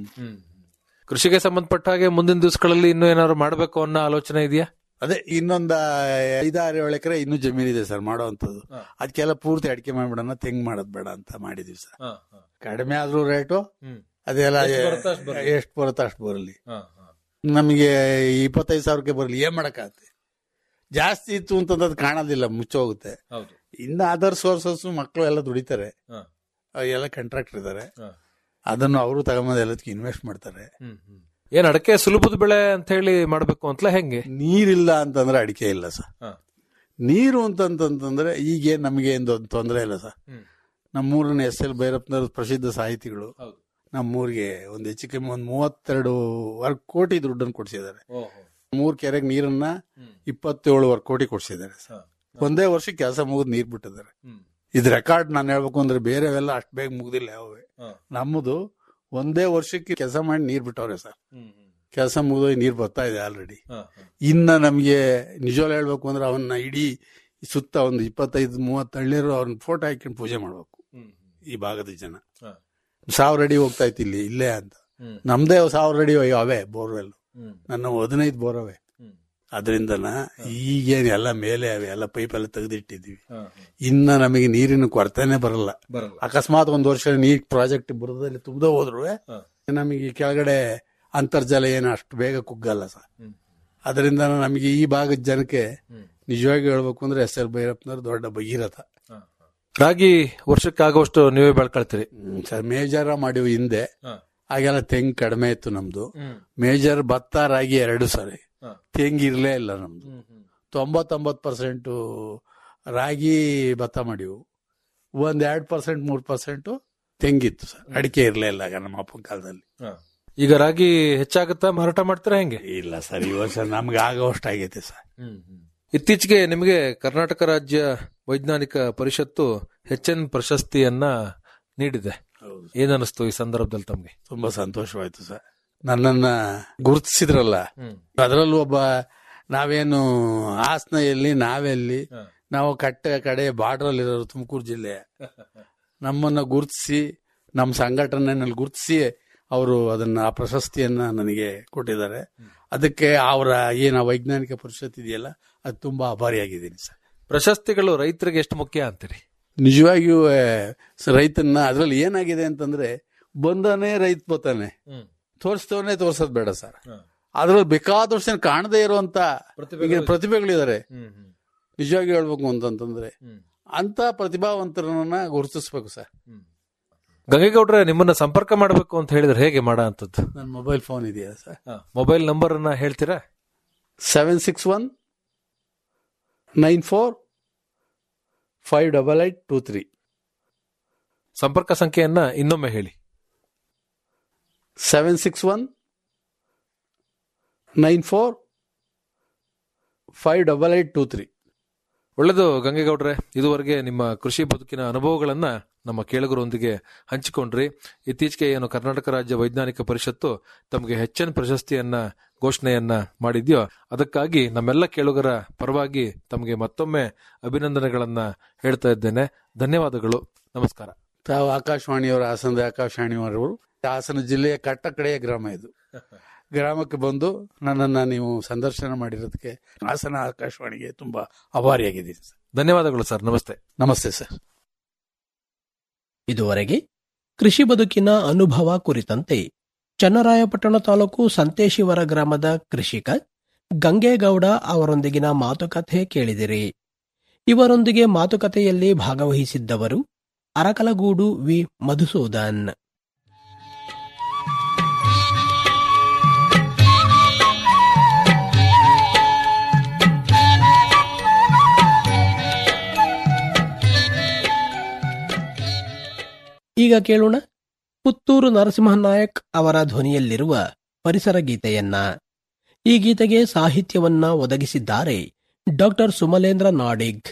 ಕೃಷಿಗೆ ಸಂಬಂಧಪಟ್ಟ ಹಾಗೆ ಮುಂದಿನ ದಿವಸಗಳಲ್ಲಿ ಇನ್ನೂ ಏನಾದ್ರು ಮಾಡ್ಬೇಕು ಅನ್ನೋ ಆಲೋಚನೆ ಇದೆಯಾ ಅದೇ ಇನ್ನೊಂದ್ ಐದಾರು ಏಳು ಎಕರೆ ಇನ್ನೂ ಜಮೀನಿದೆ ಸರ್ ಮಾಡೋವಂಥದ್ದು ಅದಕ್ಕೆಲ್ಲ ಪೂರ್ತಿ ಅಡಿಕೆ ಮಾಡ್ಬಿಡೋಣ ತೆಂಗ್ ಮಾಡೋದ್ ಬೇಡ ಅಂತ ಮಾಡಿದೀವಿ ಸರ್ ಕಡಿಮೆ ಆದ್ರೂ ರೇಟು ಅದೆಲ್ಲ ಎಷ್ಟು ಬರುತ್ತೋ ಅಷ್ಟು ಬರಲಿ ನಮಗೆ ಇಪ್ಪತ್ತೈದು ಸಾವಿರಕ್ಕೆ ಬರಲಿ ಏನ್ ಮಾಡಕ್ಕಾಗತ್ತೆ ಜಾಸ್ತಿ ಇತ್ತು ಅಂತಂದ್ರೆ ಅದು ಕಾಣೋದಿಲ್ಲ ಮುಚ್ಚೋಗುತ್ತೆ ಇನ್ನು ಅದರ್ ಸೋರ್ಸಸ್ ಮಕ್ಕಳು ಎಲ್ಲ ದುಡಿತಾರೆ ಎಲ್ಲ ಕಾಂಟ್ರಾಕ್ಟರ್ ಇದ್ದಾರೆ ಅದನ್ನು ಅವರು ತಗೊಂಬಂದು ಎಲ್ಲದಕ್ಕೆ ಇನ್ವೆಸ್ಟ್ ಮಾಡ್ತಾರೆ ಏನ್ ಅಡಕೆ ಸುಲಭದ ಬೆಳೆ ಅಂತ ಹೇಳಿ ಮಾಡ್ಬೇಕು ಅಂತಲೇ ಹೆಂಗೆ ನೀರಿಲ್ಲ ಅಂತಂದ್ರೆ ಅಡಿಕೆ ಇಲ್ಲ ಸರ್ ನೀರು ಅಂತಂತಂದ್ರೆ ಈಗೇನ್ ನಮಗೆ ಏನು ತೊಂದರೆ ಇಲ್ಲ ಸರ್ ನಮ್ಮೂರಿನ ಎಸ್ ಎಲ್ ಭೈರಪ್ಪನವ್ರ ಪ್ರಸಿದ್ಧ ಸಾಹಿತಿಗಳು ನಮ್ಮೂರಿಗೆ ಒಂದು ಹೆಚ್ಚು ಕಮ್ಮಿ ಒಂದು ಮೂವತ್ತೆರಡು ವರ್ ಕೋಟಿ ದುಡ್ಡನ್ನು ಕೊಡ್ಸಿದ್ದಾರೆ ಮೂರ್ ಕೆರೆಗೆ ನೀರನ್ನ ಇಪ್ಪತ್ತೇಳುವರೆ ಕೋಟಿ ಕೊಡ್ಸಿದ್ದಾರೆ ಸರ್ ಒಂದೇ ವರ್ಷ ಕೆಲಸ ಮುಗಿದ್ ನೀರ್ ಬಿಟ್ಟಿದ್ದಾರೆ ಇದು ರೆಕಾರ್ಡ್ ನಾನು ಹೇಳ್ಬೇಕು ಅಂದ್ರೆ ಬೇರೆವೆಲ್ಲ ಅಷ್ಟು ಬೇಗ ಮುಗ್ದಿಲ್ಲ ಯಾವೇ ನಮ್ಮದು ಒಂದೇ ವರ್ಷಕ್ಕೆ ಕೆಲಸ ಮಾಡಿ ನೀರ್ ಬಿಟ್ಟವ್ರೆ ಸರ್ ಕೆಲಸ ಮುಗಿದೋಗಿ ನೀರ್ ಬರ್ತಾ ಇದೆ ಆಲ್ರೆಡಿ ಇನ್ನ ನಮ್ಗೆ ನಿಜವಾಗ್ಲೂ ಹೇಳ್ಬೇಕು ಅಂದ್ರೆ ಅವನ್ನ ಇಡೀ ಸುತ್ತ ಒಂದು ಇಪ್ಪತ್ತೈದು ಮೂವತ್ತು ಹಳ್ಳಿಯರು ಅವ್ರನ್ನ ಫೋಟೋ ಹಾಕೊಂಡು ಪೂಜೆ ಮಾಡ್ಬೇಕು ಈ ಭಾಗದ ಜನ ಸಾವಿರ ಅಡಿ ಹೋಗ್ತಾ ಇತ್ತು ಇಲ್ಲಿ ಇಲ್ಲೇ ಅಂತ ನಮ್ದೇ ಸಾವಿರ ಅಡಿ ಅವೇ ಬೋರ್ವೆಲ್ ನನ್ನ ಹದಿನೈದು ಬೋರ್ ಅವೆ ಅದರಿಂದನ ಈಗೇನು ಎಲ್ಲ ಮೇಲೆ ಅವೆ ಎಲ್ಲ ಪೈಪ್ ಎಲ್ಲ ತೆಗೆದಿಟ್ಟಿದೀವಿ ಇನ್ನ ನಮಗೆ ನೀರಿನ ಕೊರತೆನೆ ಬರಲ್ಲ ಅಕಸ್ಮಾತ್ ಒಂದ್ ವರ್ಷ ನೀರ್ ಪ್ರಾಜೆಕ್ಟ್ ಬುರದಲ್ಲಿ ತುಂಬದ ಹೋದ್ರು ನಮಗೆ ಕೆಳಗಡೆ ಅಂತರ್ಜಲ ಏನು ಅಷ್ಟು ಬೇಗ ಕುಗ್ಗಲ್ಲ ಸರ್ ಅದರಿಂದ ನಮಗೆ ಈ ಭಾಗದ ಜನಕ್ಕೆ ನಿಜವಾಗಿ ಹೇಳ್ಬೇಕು ಅಂದ್ರೆ ಎಸ್ ಎಲ್ ಭೈರಪ್ಪನವ್ರು ದೊಡ್ಡ ಭಗೀರಥ ರಾಗಿ ವರ್ಷಕ್ಕಾಗುವಷ್ಟು ನೀವೇ ಬೆಳ್ಕೊಳ್ತೀರಿ ಸರ್ ಮೇಜರ್ ಮಾಡಿವಿ ಹಿಂದೆ ಆಗೆಲ್ಲ ತೆಂಗ್ ಕಡಿಮೆ ಇತ್ತು ನಮ್ದು ಮೇಜರ್ ಭತ್ತ ರಾಗಿ ಎರಡು ಸರಿ ತೆಂಗ್ ಇರ್ಲೇ ಇಲ್ಲ ನಮ್ದು ತೊಂಬತ್ತೊಂಬತ್ತು ಪರ್ಸೆಂಟ್ ರಾಗಿ ಭತ್ತ ಮಾಡಿವು ಒಂದ್ ಎರಡ್ ಪರ್ಸೆಂಟ್ ಮೂರ್ ಪರ್ಸೆಂಟ್ ತೆಂಗಿತ್ತು ಸರ್ ಅಡಿಕೆ ಇರ್ಲೇ ಇಲ್ಲ ಆಗ ನಮ್ಮ ಅಪ್ಪನ ಕಾಲದಲ್ಲಿ ಈಗ ರಾಗಿ ಹೆಚ್ಚಾಗುತ್ತಾ ಮಾರಾಟ ಮಾಡ್ತೀರಾ ಹೆಂಗೆ ಇಲ್ಲ ಸರ್ ಈ ವರ್ಷ ನಮ್ಗೆ ಆಗೋಷ್ಟು ಆಗೈತೆ ಸರ್ ಇತ್ತೀಚೆಗೆ ನಿಮಗೆ ಕರ್ನಾಟಕ ರಾಜ್ಯ ವೈಜ್ಞಾನಿಕ ಪರಿಷತ್ತು ಎಚ್ ಎನ್ ಪ್ರಶಸ್ತಿಯನ್ನ ನೀಡಿದೆ ಏನನ್ನಿಸ್ತು ಈ ಸಂದರ್ಭದಲ್ಲಿ ತಮ್ಗೆ ತುಂಬಾ ಸಂತೋಷವಾಯ್ತು ಸರ್ ನನ್ನನ್ನ ಗುರುತಿಸಿದ್ರಲ್ಲ ಅದರಲ್ಲೂ ಒಬ್ಬ ನಾವೇನು ಹಾಸನಲ್ಲಿ ನಾವೆಲ್ಲಿ ನಾವು ಕಟ್ಟ ಕಡೆ ಬಾರ್ಡರ್ ಅಲ್ಲಿ ಇರೋರು ತುಮಕೂರು ಜಿಲ್ಲೆ ನಮ್ಮನ್ನ ಗುರುತಿಸಿ ನಮ್ಮ ಸಂಘಟನೆಯಲ್ಲಿ ಗುರುತಿಸಿ ಅವರು ಅದನ್ನ ಆ ಪ್ರಶಸ್ತಿಯನ್ನ ನನಗೆ ಕೊಟ್ಟಿದ್ದಾರೆ ಅದಕ್ಕೆ ಅವರ ಏನ ವೈಜ್ಞಾನಿಕ ಪರಿಷತ್ ಇದೆಯಲ್ಲ ಅದು ತುಂಬಾ ಆಭಾರಿಯಾಗಿದ್ದೀನಿ ಸರ್ ಪ್ರಶಸ್ತಿಗಳು ರೈತರಿಗೆ ಎಷ್ಟು ಮುಖ್ಯ ಅಂತೀರಿ ನಿಜವಾಗಿಯೂ ಆ, ರೈತನ್ನ ಅದ್ರಲ್ಲಿ ಏನಾಗಿದೆ ಅಂತಂದ್ರೆ ಬಂದನೇ ರೈತ ಬತ್ತಾನೆ ತೋರಿಸ್ತವನೇ ತೋರ್ಸೋದ್ ಬೇಡ ಸರ್ ಅದ್ರಲ್ಲಿ ಬೇಕಾದಷ್ಟು ಜನ ಕಾಣದೇ ಇರುವಂತ ಈಗ ಪ್ರತಿಭೆಗಳಿದ್ದಾರೆ ನಿಜವಾಗಿ ಹೇಳ್ಬೇಕು ಅಂತಂತಂದ್ರೆ ಅಂತ ಪ್ರತಿಭಾವಂತರನ್ನ ಗುರುತಿಸ್ಬೇಕು ಸರ್ ಗಂಗೇಗೌಡ್ರೆ ನಿಮ್ಮನ್ನ ಸಂಪರ್ಕ ಮಾಡಬೇಕು ಅಂತ ಹೇಳಿದ್ರೆ ಹೇಗೆ ಮಾಡ ಅಂತದ್ದು ನನ್ನ ಮೊಬೈಲ್ ಫೋನ್ ಇದೆಯಾ ಸರ್ ಮೊಬೈಲ್ ನಂಬರ್ ಅನ್ನ ಹೇಳ್ತೀರಾ seven six one nine four five double eight two three ಸಂಪರ್ಕ ಸಂಖ್ಯೆಯನ್ನ ಇನ್ನೊಮ್ಮೆ ಹೇಳಿ seven six one nine four five double eight two three ಒಳ್ಳೆದು ಗಂಗೇಗೌಡ್ರೆ ಇದುವರೆಗೆ ನಿಮ್ಮ ಕೃಷಿ ಬದುಕಿನ ಅನುಭವಗಳನ್ನ ನಮ್ಮ ಕೇಳುಗರೊಂದಿಗೆ ಹಂಚಿಕೊಂಡ್ರಿ ಇತ್ತೀಚೆಗೆ ಏನು ಕರ್ನಾಟಕ ರಾಜ್ಯ ವೈಜ್ಞಾನಿಕ ಪರಿಷತ್ತು ತಮಗೆ ಹೆಚ್ಚಿನ ಪ್ರಶಸ್ತಿಯನ್ನ ಘೋಷಣೆಯನ್ನ ಮಾಡಿದ್ಯೋ ಅದಕ್ಕಾಗಿ ನಮ್ಮೆಲ್ಲ ಕೇಳುಗರ ಪರವಾಗಿ ತಮಗೆ ಮತ್ತೊಮ್ಮೆ ಅಭಿನಂದನೆಗಳನ್ನ ಹೇಳ್ತಾ ಇದ್ದೇನೆ ಧನ್ಯವಾದಗಳು ನಮಸ್ಕಾರ ತಾವು ಆಕಾಶವಾಣಿಯವರು ಹಾಸನದ ಆಕಾಶವಾಣಿಯವರು ಹಾಸನ ಜಿಲ್ಲೆಯ ಕಟ್ಟ ಕಡೆಯ ಗ್ರಾಮ ಇದು ಗ್ರಾಮಕ್ಕೆ ಬಂದು ನನ್ನನ್ನ ನೀವು ಸಂದರ್ಶನ ಮಾಡಿರೋದಕ್ಕೆ ಹಾಸನ ಆಕಾಶವಾಣಿಗೆ ತುಂಬಾ ಅಭಾರಿಯಾಗಿದ್ದೀನಿ ಸರ್ ಧನ್ಯವಾದಗಳು ಸರ್ ನಮಸ್ತೆ ನಮಸ್ತೆ ಸರ್ ಇದುವರೆಗೆ ಕೃಷಿ ಬದುಕಿನ ಅನುಭವ ಕುರಿತಂತೆ ಚನ್ನರಾಯಪಟ್ಟಣ ತಾಲೂಕು ಸಂತೇಶಿವರ ಗ್ರಾಮದ ಕೃಷಿಕ ಗಂಗೇಗೌಡ ಅವರೊಂದಿಗಿನ ಮಾತುಕತೆ ಕೇಳಿದಿರಿ ಇವರೊಂದಿಗೆ ಮಾತುಕತೆಯಲ್ಲಿ ಭಾಗವಹಿಸಿದ್ದವರು ಅರಕಲಗೂಡು ವಿ ಮಧುಸೂದನ್ ಈಗ ಕೇಳೋಣ ಪುತ್ತೂರು ನರಸಿಂಹನಾಯಕ್ ಅವರ ಧ್ವನಿಯಲ್ಲಿರುವ ಪರಿಸರ ಗೀತೆಯನ್ನ ಈ ಗೀತೆಗೆ ಸಾಹಿತ್ಯವನ್ನ ಒದಗಿಸಿದ್ದಾರೆ ಡಾಕ್ಟರ್ ಸುಮಲೇಂದ್ರ ನಾಡಿಗ್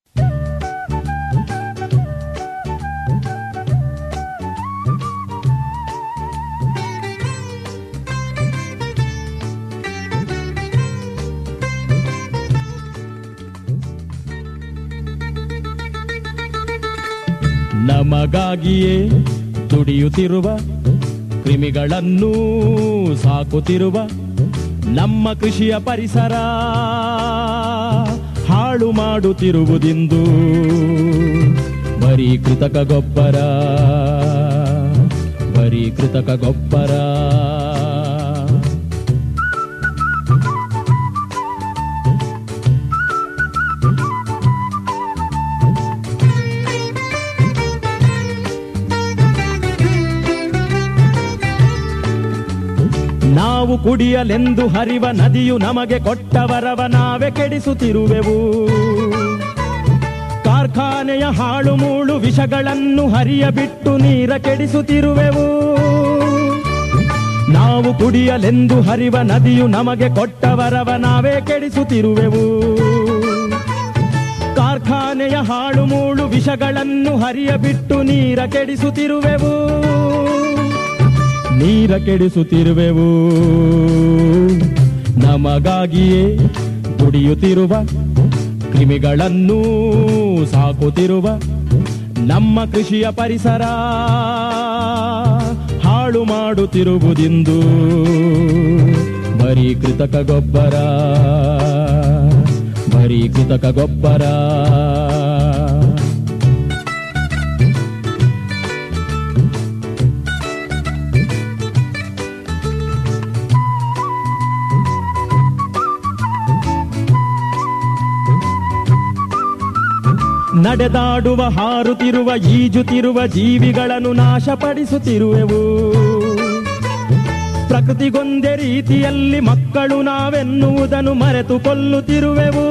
ನಮಗಾಗಿಯೇ ದುಡಿಯುತ್ತಿರುವ ಕ್ರಿಮಿಗಳನ್ನು ಸಾಕುತ್ತಿರುವ ನಮ್ಮ ಕೃಷಿಯ ಪರಿಸರ ಹಾಳು ಮಾಡುತ್ತಿರುವುದಿಂದು ಬರೀ ಕೃತಕ ಗೊಬ್ಬರ ಬರೀ ಕೃತಕ ಗೊಬ್ಬರ ನಾವು ಕುಡಿಯಲೆಂದು ಹರಿವ ನದಿಯು ನಮಗೆ ಕೊಟ್ಟವರವ ನಾವೇ ಕೆಡಿಸುತ್ತಿರುವೆವು ಕಾರ್ಖಾನೆಯ ಹಾಳು ಮೂಳು ವಿಷಗಳನ್ನು ಹರಿಯ ಬಿಟ್ಟು ನೀರ ಕೆಡಿಸುತ್ತಿರುವೆವು ನಾವು ಕುಡಿಯಲೆಂದು ಹರಿವ ನದಿಯು ನಮಗೆ ಕೊಟ್ಟವರವ ನಾವೇ ಕೆಡಿಸುತ್ತಿರುವೆವು ಕಾರ್ಖಾನೆಯ ಹಾಳು ಮೂಳು ವಿಷಗಳನ್ನು ಹರಿಯ ಬಿಟ್ಟು ನೀರ ಕೆಡಿಸುತ್ತಿರುವೆವು ನೀರ ಕೆಡಿಸುತ್ತಿರುವೆವು ನಮಗಾಗಿಯೇ ದುಡಿಯುತ್ತಿರುವ ಕ್ರಿಮಿಗಳನ್ನು ಸಾಕುತ್ತಿರುವ ನಮ್ಮ ಕೃಷಿಯ ಪರಿಸರ ಹಾಳು ಮಾಡುತ್ತಿರುವುದಿಂದು ಬರೀ ಕೃತಕ ಗೊಬ್ಬರ ಬರೀ ಕೃತಕ ಗೊಬ್ಬರ ನಡೆದಾಡುವ ಹಾರುತ್ತಿರುವ ಈಜುತ್ತಿರುವ ಜೀವಿಗಳನ್ನು ನಾಶಪಡಿಸುತ್ತಿರುವೆವು ಪ್ರಕೃತಿಗೊಂದೇ ರೀತಿಯಲ್ಲಿ ಮಕ್ಕಳು ನಾವೆನ್ನುವುದನ್ನು ಮರೆತು ಕೊಲ್ಲುತ್ತಿರುವೆವು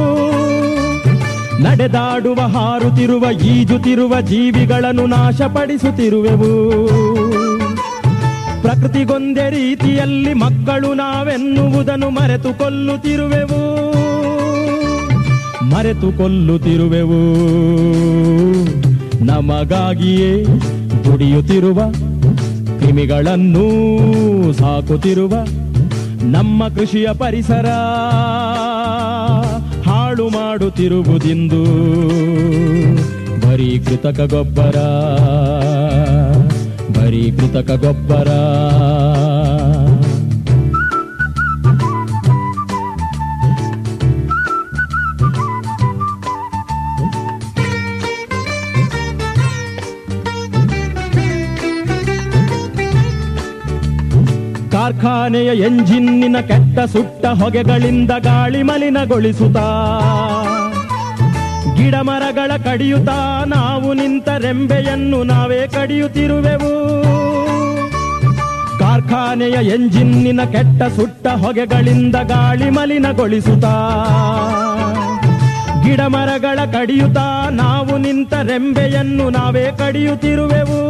ನಡೆದಾಡುವ ಹಾರುತ್ತಿರುವ ಈಜುತ್ತಿರುವ ಜೀವಿಗಳನ್ನು ನಾಶಪಡಿಸುತ್ತಿರುವೆವು ಪ್ರಕೃತಿಗೊಂದೇ ರೀತಿಯಲ್ಲಿ ಮಕ್ಕಳು ನಾವೆನ್ನುವುದನ್ನು ಮರೆತು ಕೊಲ್ಲುತ್ತಿರುವೆವು ಮರೆತು ಕೊಲ್ಲುತ್ತಿರುವೆವು ನಮಗಾಗಿಯೇ ದುಡಿಯುತ್ತಿರುವ ಕ್ರಿಮಿಗಳನ್ನು ಸಾಕುತ್ತಿರುವ ನಮ್ಮ ಕೃಷಿಯ ಪರಿಸರ ಹಾಳು ಮಾಡುತ್ತಿರುವುದಿಂದು ಬರೀ ಕೃತಕ ಗೊಬ್ಬರ ಬರೀ ಕೃತಕ ಗೊಬ್ಬರ ಕಾರ್ಖಾನೆಯ ಎಂಜಿನ್ನಿನ ಕೆಟ್ಟ ಸುಟ್ಟ ಹೊಗೆಗಳಿಂದ ಗಾಳಿ ಮಲಿನಗೊಳಿಸುತ್ತಾ ಗಿಡ ಮರಗಳ ಕಡಿಯುತ್ತಾ ನಾವು ನಿಂತ ರೆಂಬೆಯನ್ನು ನಾವೇ ಕಡಿಯುತ್ತಿರುವೆವು ಕಾರ್ಖಾನೆಯ ಎಂಜಿನ್ನಿನ ಕೆಟ್ಟ ಸುಟ್ಟ ಹೊಗೆಗಳಿಂದ ಗಾಳಿ ಮಲಿನಗೊಳಿಸುತ್ತಾ ಗಿಡ ಮರಗಳ ಕಡಿಯುತ್ತಾ ನಾವು ನಿಂತ ರೆಂಬೆಯನ್ನು ನಾವೇ ಕಡಿಯುತ್ತಿರುವೆವು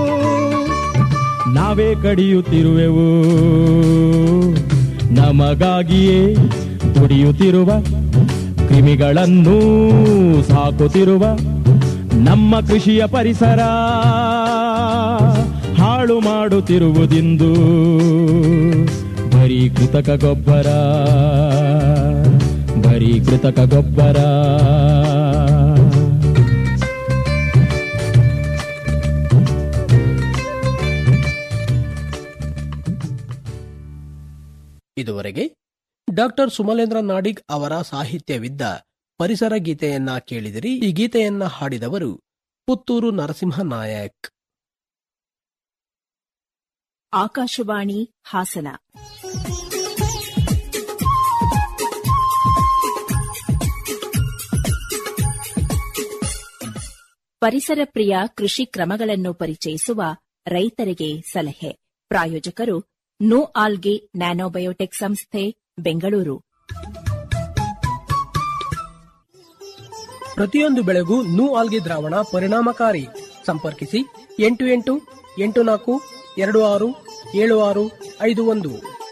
ನಾವೇ ಕಡಿಯುತ್ತಿರುವೆವು ನಮಗಾಗಿಯೇ ದುಡಿಯುತ್ತಿರುವ ಕ್ರಿಮಿಗಳನ್ನು ಸಾಕುತ್ತಿರುವ ನಮ್ಮ ಕೃಷಿಯ ಪರಿಸರ ಹಾಳು ಮಾಡುತ್ತಿರುವುದಿಂದು ಬರೀ ಕೃತಕ ಗೊಬ್ಬರ ಬರೀ ಕೃತಕ ಗೊಬ್ಬರ ಇದುವರೆಗೆ ಡಾಕ್ಟರ್ ಸುಮಲೇಂದ್ರ ನಾಡಿಗ್ ಅವರ ಸಾಹಿತ್ಯವಿದ್ದ ಪರಿಸರ ಗೀತೆಯನ್ನ ಕೇಳಿದಿರಿ ಈ ಗೀತೆಯನ್ನ ಹಾಡಿದವರು ಪುತ್ತೂರು ನರಸಿಂಹ ನಾಯಕ್ ಆಕಾಶವಾಣಿ ಹಾಸನ ಪರಿಸರ ಪ್ರಿಯ ಕೃಷಿ ಕ್ರಮಗಳನ್ನು ಪರಿಚಯಿಸುವ ರೈತರಿಗೆ ಸಲಹೆ ಪ್ರಾಯೋಜಕರು ನೋ ಆಲ್ಗೆ ನ್ಯಾನೋಬಯೋಟೆಕ್ ಸಂಸ್ಥೆ ಬೆಂಗಳೂರು ಪ್ರತಿಯೊಂದು ಬೆಳೆಗೂ ನೂ ಆಲ್ಗೆ ದ್ರಾವಣ ಪರಿಣಾಮಕಾರಿ ಸಂಪರ್ಕಿಸಿ ಎಂಟು ಎಂಟು ಎಂಟು ನಾಲ್ಕು ಎರಡು ಆರು ಏಳು ಆರು ಐದು ಒಂದು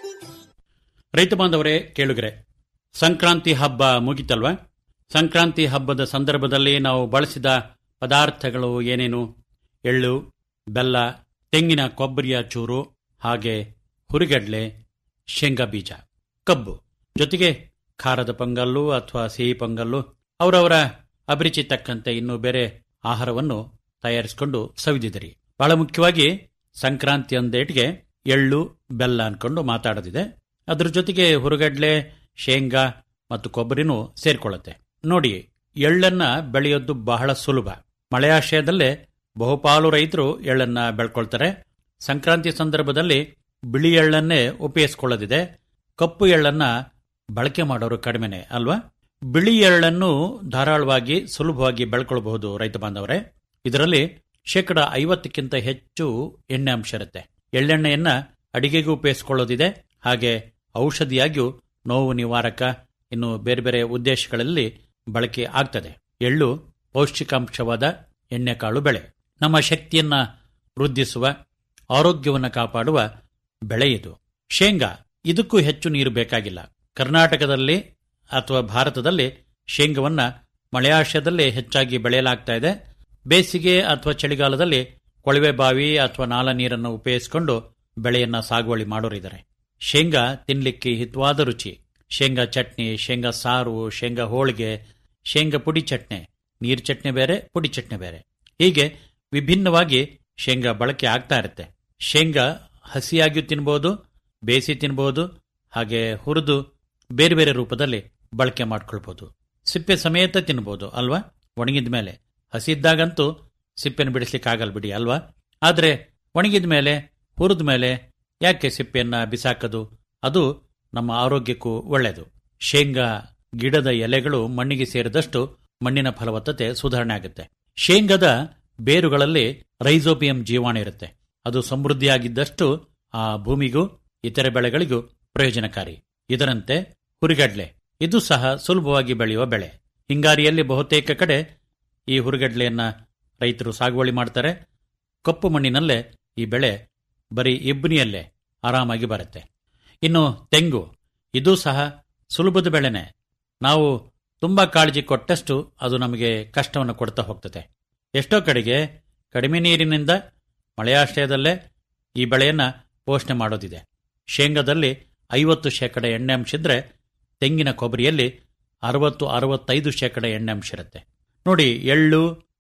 ರೈತ ಬಾಂಧವರೇ ಕೇಳುಗರೆ ಸಂಕ್ರಾಂತಿ ಹಬ್ಬ ಮುಗಿತಲ್ವಾ ಸಂಕ್ರಾಂತಿ ಹಬ್ಬದ ಸಂದರ್ಭದಲ್ಲಿ ನಾವು ಬಳಸಿದ ಪದಾರ್ಥಗಳು ಏನೇನು ಎಳ್ಳು ಬೆಲ್ಲ ತೆಂಗಿನ ಕೊಬ್ಬರಿಯ ಚೂರು ಹಾಗೆ ಹುರಿಗಡ್ಲೆ ಶೇಂಗಾ ಬೀಜ ಕಬ್ಬು ಜೊತೆಗೆ ಖಾರದ ಪೊಂಗಲ್ಲು ಅಥವಾ ಸಿಹಿ ಪೊಂಗಲ್ಲು ಅವರವರ ಅಭಿರುಚಿ ತಕ್ಕಂತೆ ಇನ್ನು ಬೇರೆ ಆಹಾರವನ್ನು ತಯಾರಿಸಿಕೊಂಡು ಸವಿದಿದಿರಿ ಬಹಳ ಮುಖ್ಯವಾಗಿ ಸಂಕ್ರಾಂತಿ ಅಂದೇಟಿಗೆ ಎಳ್ಳು ಬೆಲ್ಲ ಅನ್ಕೊಂಡು ಮಾತಾಡೋದಿದೆ ಅದ್ರ ಜೊತೆಗೆ ಹುರುಗಡ್ಲೆ ಶೇಂಗಾ ಮತ್ತು ಕೊಬ್ಬರಿನೂ ಸೇರ್ಕೊಳ್ಳುತ್ತೆ ನೋಡಿ ಎಳ್ಳನ್ನ ಬೆಳೆಯೋದು ಬಹಳ ಸುಲಭ ಮಳೆಯಾಶ್ರಯದಲ್ಲೇ ಬಹುಪಾಲು ರೈತರು ಎಳ್ಳನ್ನ ಬೆಳ್ಕೊಳ್ತಾರೆ ಸಂಕ್ರಾಂತಿ ಸಂದರ್ಭದಲ್ಲಿ ಬಿಳಿ ಎಳ್ಳನ್ನೇ ಉಪಯೋಗಿಸ್ಕೊಳ್ಳೋದಿದೆ ಕಪ್ಪು ಎಳ್ಳನ್ನ ಬಳಕೆ ಮಾಡೋರು ಕಡಿಮೆನೆ ಅಲ್ವಾ ಬಿಳಿ ಎಳ್ಳನ್ನು ಧಾರಾಳವಾಗಿ ಸುಲಭವಾಗಿ ಬೆಳ್ಕೊಳ್ಬಹುದು ರೈತ ಬಾಂಧವರೇ ಇದರಲ್ಲಿ ಶೇಕಡ ಐವತ್ತಕ್ಕಿಂತ ಹೆಚ್ಚು ಎಣ್ಣೆ ಅಂಶ ಇರುತ್ತೆ ಎಳ್ಳೆಣ್ಣೆಯನ್ನ ಅಡಿಗೆಗೂ ಉಪಯೋಗಿಸಿಕೊಳ್ಳೋದಿದೆ ಹಾಗೆ ಔಷಧಿಯಾಗಿಯೂ ನೋವು ನಿವಾರಕ ಇನ್ನು ಬೇರೆ ಬೇರೆ ಉದ್ದೇಶಗಳಲ್ಲಿ ಬಳಕೆ ಆಗ್ತದೆ ಎಳ್ಳು ಪೌಷ್ಟಿಕಾಂಶವಾದ ಎಣ್ಣೆಕಾಳು ಬೆಳೆ ನಮ್ಮ ಶಕ್ತಿಯನ್ನ ವೃದ್ಧಿಸುವ ಆರೋಗ್ಯವನ್ನು ಕಾಪಾಡುವ ಬೆಳೆ ಇದು ಶೇಂಗಾ ಇದಕ್ಕೂ ಹೆಚ್ಚು ನೀರು ಬೇಕಾಗಿಲ್ಲ ಕರ್ನಾಟಕದಲ್ಲಿ ಅಥವಾ ಭಾರತದಲ್ಲಿ ಶೇಂಗವನ್ನ ಮಳೆಯಾಶ್ರಯದಲ್ಲೇ ಹೆಚ್ಚಾಗಿ ಬೆಳೆಯಲಾಗ್ತಾ ಇದೆ ಬೇಸಿಗೆ ಅಥವಾ ಚಳಿಗಾಲದಲ್ಲಿ ಕೊಳವೆ ಬಾವಿ ಅಥವಾ ನಾಲ ನೀರನ್ನು ಉಪಯೋಗಿಸಿಕೊಂಡು ಬೆಳೆಯನ್ನ ಸಾಗುವಳಿ ಮಾಡೋರಿದ್ದಾರೆ ಶೇಂಗಾ ತಿನ್ಲಿಕ್ಕೆ ಹಿತವಾದ ರುಚಿ ಶೇಂಗಾ ಚಟ್ನಿ ಶೇಂಗಾ ಸಾರು ಶೇಂಗಾ ಹೋಳಿಗೆ ಶೇಂಗಾ ಪುಡಿ ಚಟ್ನಿ ನೀರು ಚಟ್ನಿ ಬೇರೆ ಪುಡಿ ಚಟ್ನಿ ಬೇರೆ ಹೀಗೆ ವಿಭಿನ್ನವಾಗಿ ಶೇಂಗಾ ಬಳಕೆ ಆಗ್ತಾ ಇರುತ್ತೆ ಶೇಂಗಾ ಹಸಿಯಾಗಿಯೂ ತಿನ್ಬೋದು ಬೇಯಿಸಿ ತಿನ್ಬೋದು ಹಾಗೆ ಹುರಿದು ಬೇರೆ ಬೇರೆ ರೂಪದಲ್ಲಿ ಬಳಕೆ ಮಾಡ್ಕೊಳ್ಬೋದು ಸಿಪ್ಪೆ ಸಮೇತ ತಿನ್ಬೋದು ಅಲ್ವಾ ಒಣಗಿದ ಮೇಲೆ ಹಸಿ ಇದ್ದಾಗಂತೂ ಸಿಪ್ಪೆನ ಬಿಡಿಸ್ಲಿಕ್ಕಾಗಲ್ಲ ಬಿಡಿ ಅಲ್ವಾ ಆದರೆ ಒಣಗಿದ ಮೇಲೆ ಹುರಿದ ಮೇಲೆ ಯಾಕೆ ಸಿಪ್ಪೆಯನ್ನ ಬಿಸಾಕದು ಅದು ನಮ್ಮ ಆರೋಗ್ಯಕ್ಕೂ ಒಳ್ಳೆಯದು ಶೇಂಗಾ ಗಿಡದ ಎಲೆಗಳು ಮಣ್ಣಿಗೆ ಸೇರಿದಷ್ಟು ಮಣ್ಣಿನ ಫಲವತ್ತತೆ ಸುಧಾರಣೆ ಆಗುತ್ತೆ ಶೇಂಗಾದ ಬೇರುಗಳಲ್ಲಿ ರೈಸೋಬಿಯಂ ಜೀವಾಣು ಇರುತ್ತೆ ಅದು ಸಮೃದ್ಧಿಯಾಗಿದ್ದಷ್ಟು ಆ ಭೂಮಿಗೂ ಇತರೆ ಬೆಳೆಗಳಿಗೂ ಪ್ರಯೋಜನಕಾರಿ ಇದರಂತೆ ಹುರಿಗಡ್ಲೆ ಇದು ಸಹ ಸುಲಭವಾಗಿ ಬೆಳೆಯುವ ಬೆಳೆ ಹಿಂಗಾರಿಯಲ್ಲಿ ಬಹುತೇಕ ಕಡೆ ಈ ಹುರಿಗಡ್ಲೆಯನ್ನ ರೈತರು ಸಾಗುವಳಿ ಮಾಡ್ತಾರೆ ಕಪ್ಪು ಮಣ್ಣಿನಲ್ಲೇ ಈ ಬೆಳೆ ಬರೀ ಇಬ್ಬನಿಯಲ್ಲೇ ಆರಾಮಾಗಿ ಬರುತ್ತೆ ಇನ್ನು ತೆಂಗು ಇದು ಸಹ ಸುಲಭದ ಬೆಳೆನೆ ನಾವು ತುಂಬಾ ಕಾಳಜಿ ಕೊಟ್ಟಷ್ಟು ಅದು ನಮಗೆ ಕಷ್ಟವನ್ನು ಕೊಡ್ತಾ ಹೋಗ್ತದೆ ಎಷ್ಟೋ ಕಡೆಗೆ ಕಡಿಮೆ ನೀರಿನಿಂದ ಮಳೆಯಾಶ್ರಯದಲ್ಲೇ ಈ ಬೆಳೆಯನ್ನ ಪೋಷಣೆ ಮಾಡೋದಿದೆ ಶೇಂಗಾದಲ್ಲಿ ಐವತ್ತು ಶೇಕಡ ಎಣ್ಣೆ ಅಂಶ ಇದ್ರೆ ತೆಂಗಿನ ಕೊಬ್ಬರಿಯಲ್ಲಿ ಅರವತ್ತು ಅರವತ್ತೈದು ಶೇಕಡ ಎಣ್ಣೆ ಅಂಶ ಇರುತ್ತೆ ನೋಡಿ ಎಳ್ಳು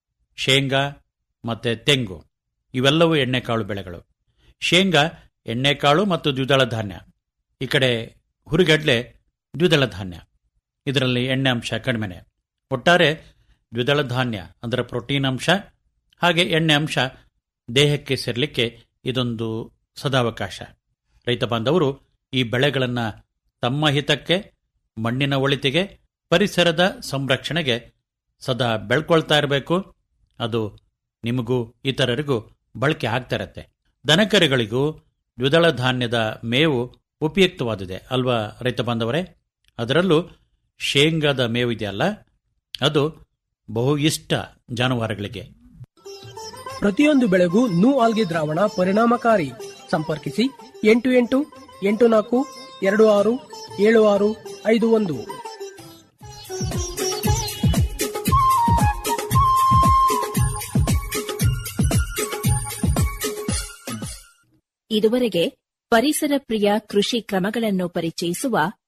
ಶೇಂಗಾ ಮತ್ತೆ ತೆಂಗು ಇವೆಲ್ಲವೂ ಎಣ್ಣೆಕಾಳು ಬೆಳೆಗಳು ಶೇಂಗಾ ಎಣ್ಣೆಕಾಳು ಮತ್ತು ದ್ವಿದಳ ಧಾನ್ಯ ಈ ಕಡೆ ಹುರಿಗಡ್ಲೆ ದ್ವಿದಳ ಧಾನ್ಯ ಇದರಲ್ಲಿ ಎಣ್ಣೆ ಅಂಶ ಕಡಿಮೆನೆ ಒಟ್ಟಾರೆ ದ್ವಿದಳ ಧಾನ್ಯ ಅಂದರೆ ಪ್ರೋಟೀನ್ ಅಂಶ ಹಾಗೆ ಎಣ್ಣೆ ಅಂಶ ದೇಹಕ್ಕೆ ಸೇರಲಿಕ್ಕೆ ಇದೊಂದು ಸದಾವಕಾಶ ರೈತ ಬಾಂಧವರು ಈ ಬೆಳೆಗಳನ್ನ ತಮ್ಮ ಹಿತಕ್ಕೆ ಮಣ್ಣಿನ ಒಳಿತಿಗೆ ಪರಿಸರದ ಸಂರಕ್ಷಣೆಗೆ ಸದಾ ಬೆಳ್ಕೊಳ್ತಾ ಇರಬೇಕು ಅದು ನಿಮಗೂ ಇತರರಿಗೂ ಬಳಕೆ ಆಗ್ತಾ ಇರತ್ತೆ ದನಕರಿಗಳಿಗೂ ದ್ವಿದಳ ಧಾನ್ಯದ ಮೇವು ಉಪಯುಕ್ತವಾದಿದೆ ಅಲ್ವಾ ರೈತ ಬಾಂಧವರೇ ಅದರಲ್ಲೂ ಶೇಂಗಾದ ಮೇವು ಇದೆಯಲ್ಲ ಅದು ಬಹು ಇಷ್ಟ ಜಾನುವಾರುಗಳಿಗೆ ಪ್ರತಿಯೊಂದು ಬೆಳೆಗೂ ನೂ ಆಲ್ಗೆ ದ್ರಾವಣ ಪರಿಣಾಮಕಾರಿ ಸಂಪರ್ಕಿಸಿ ಎಂಟು ಎಂಟು ಎಂಟು ನಾಲ್ಕು ಎರಡು ಆರು ಏಳು ಆರು ಐದು ಒಂದು ಇದುವರೆಗೆ ಪರಿಸರ ಪ್ರಿಯ ಕೃಷಿ ಕ್ರಮಗಳನ್ನು ಪರಿಚಯಿಸುವ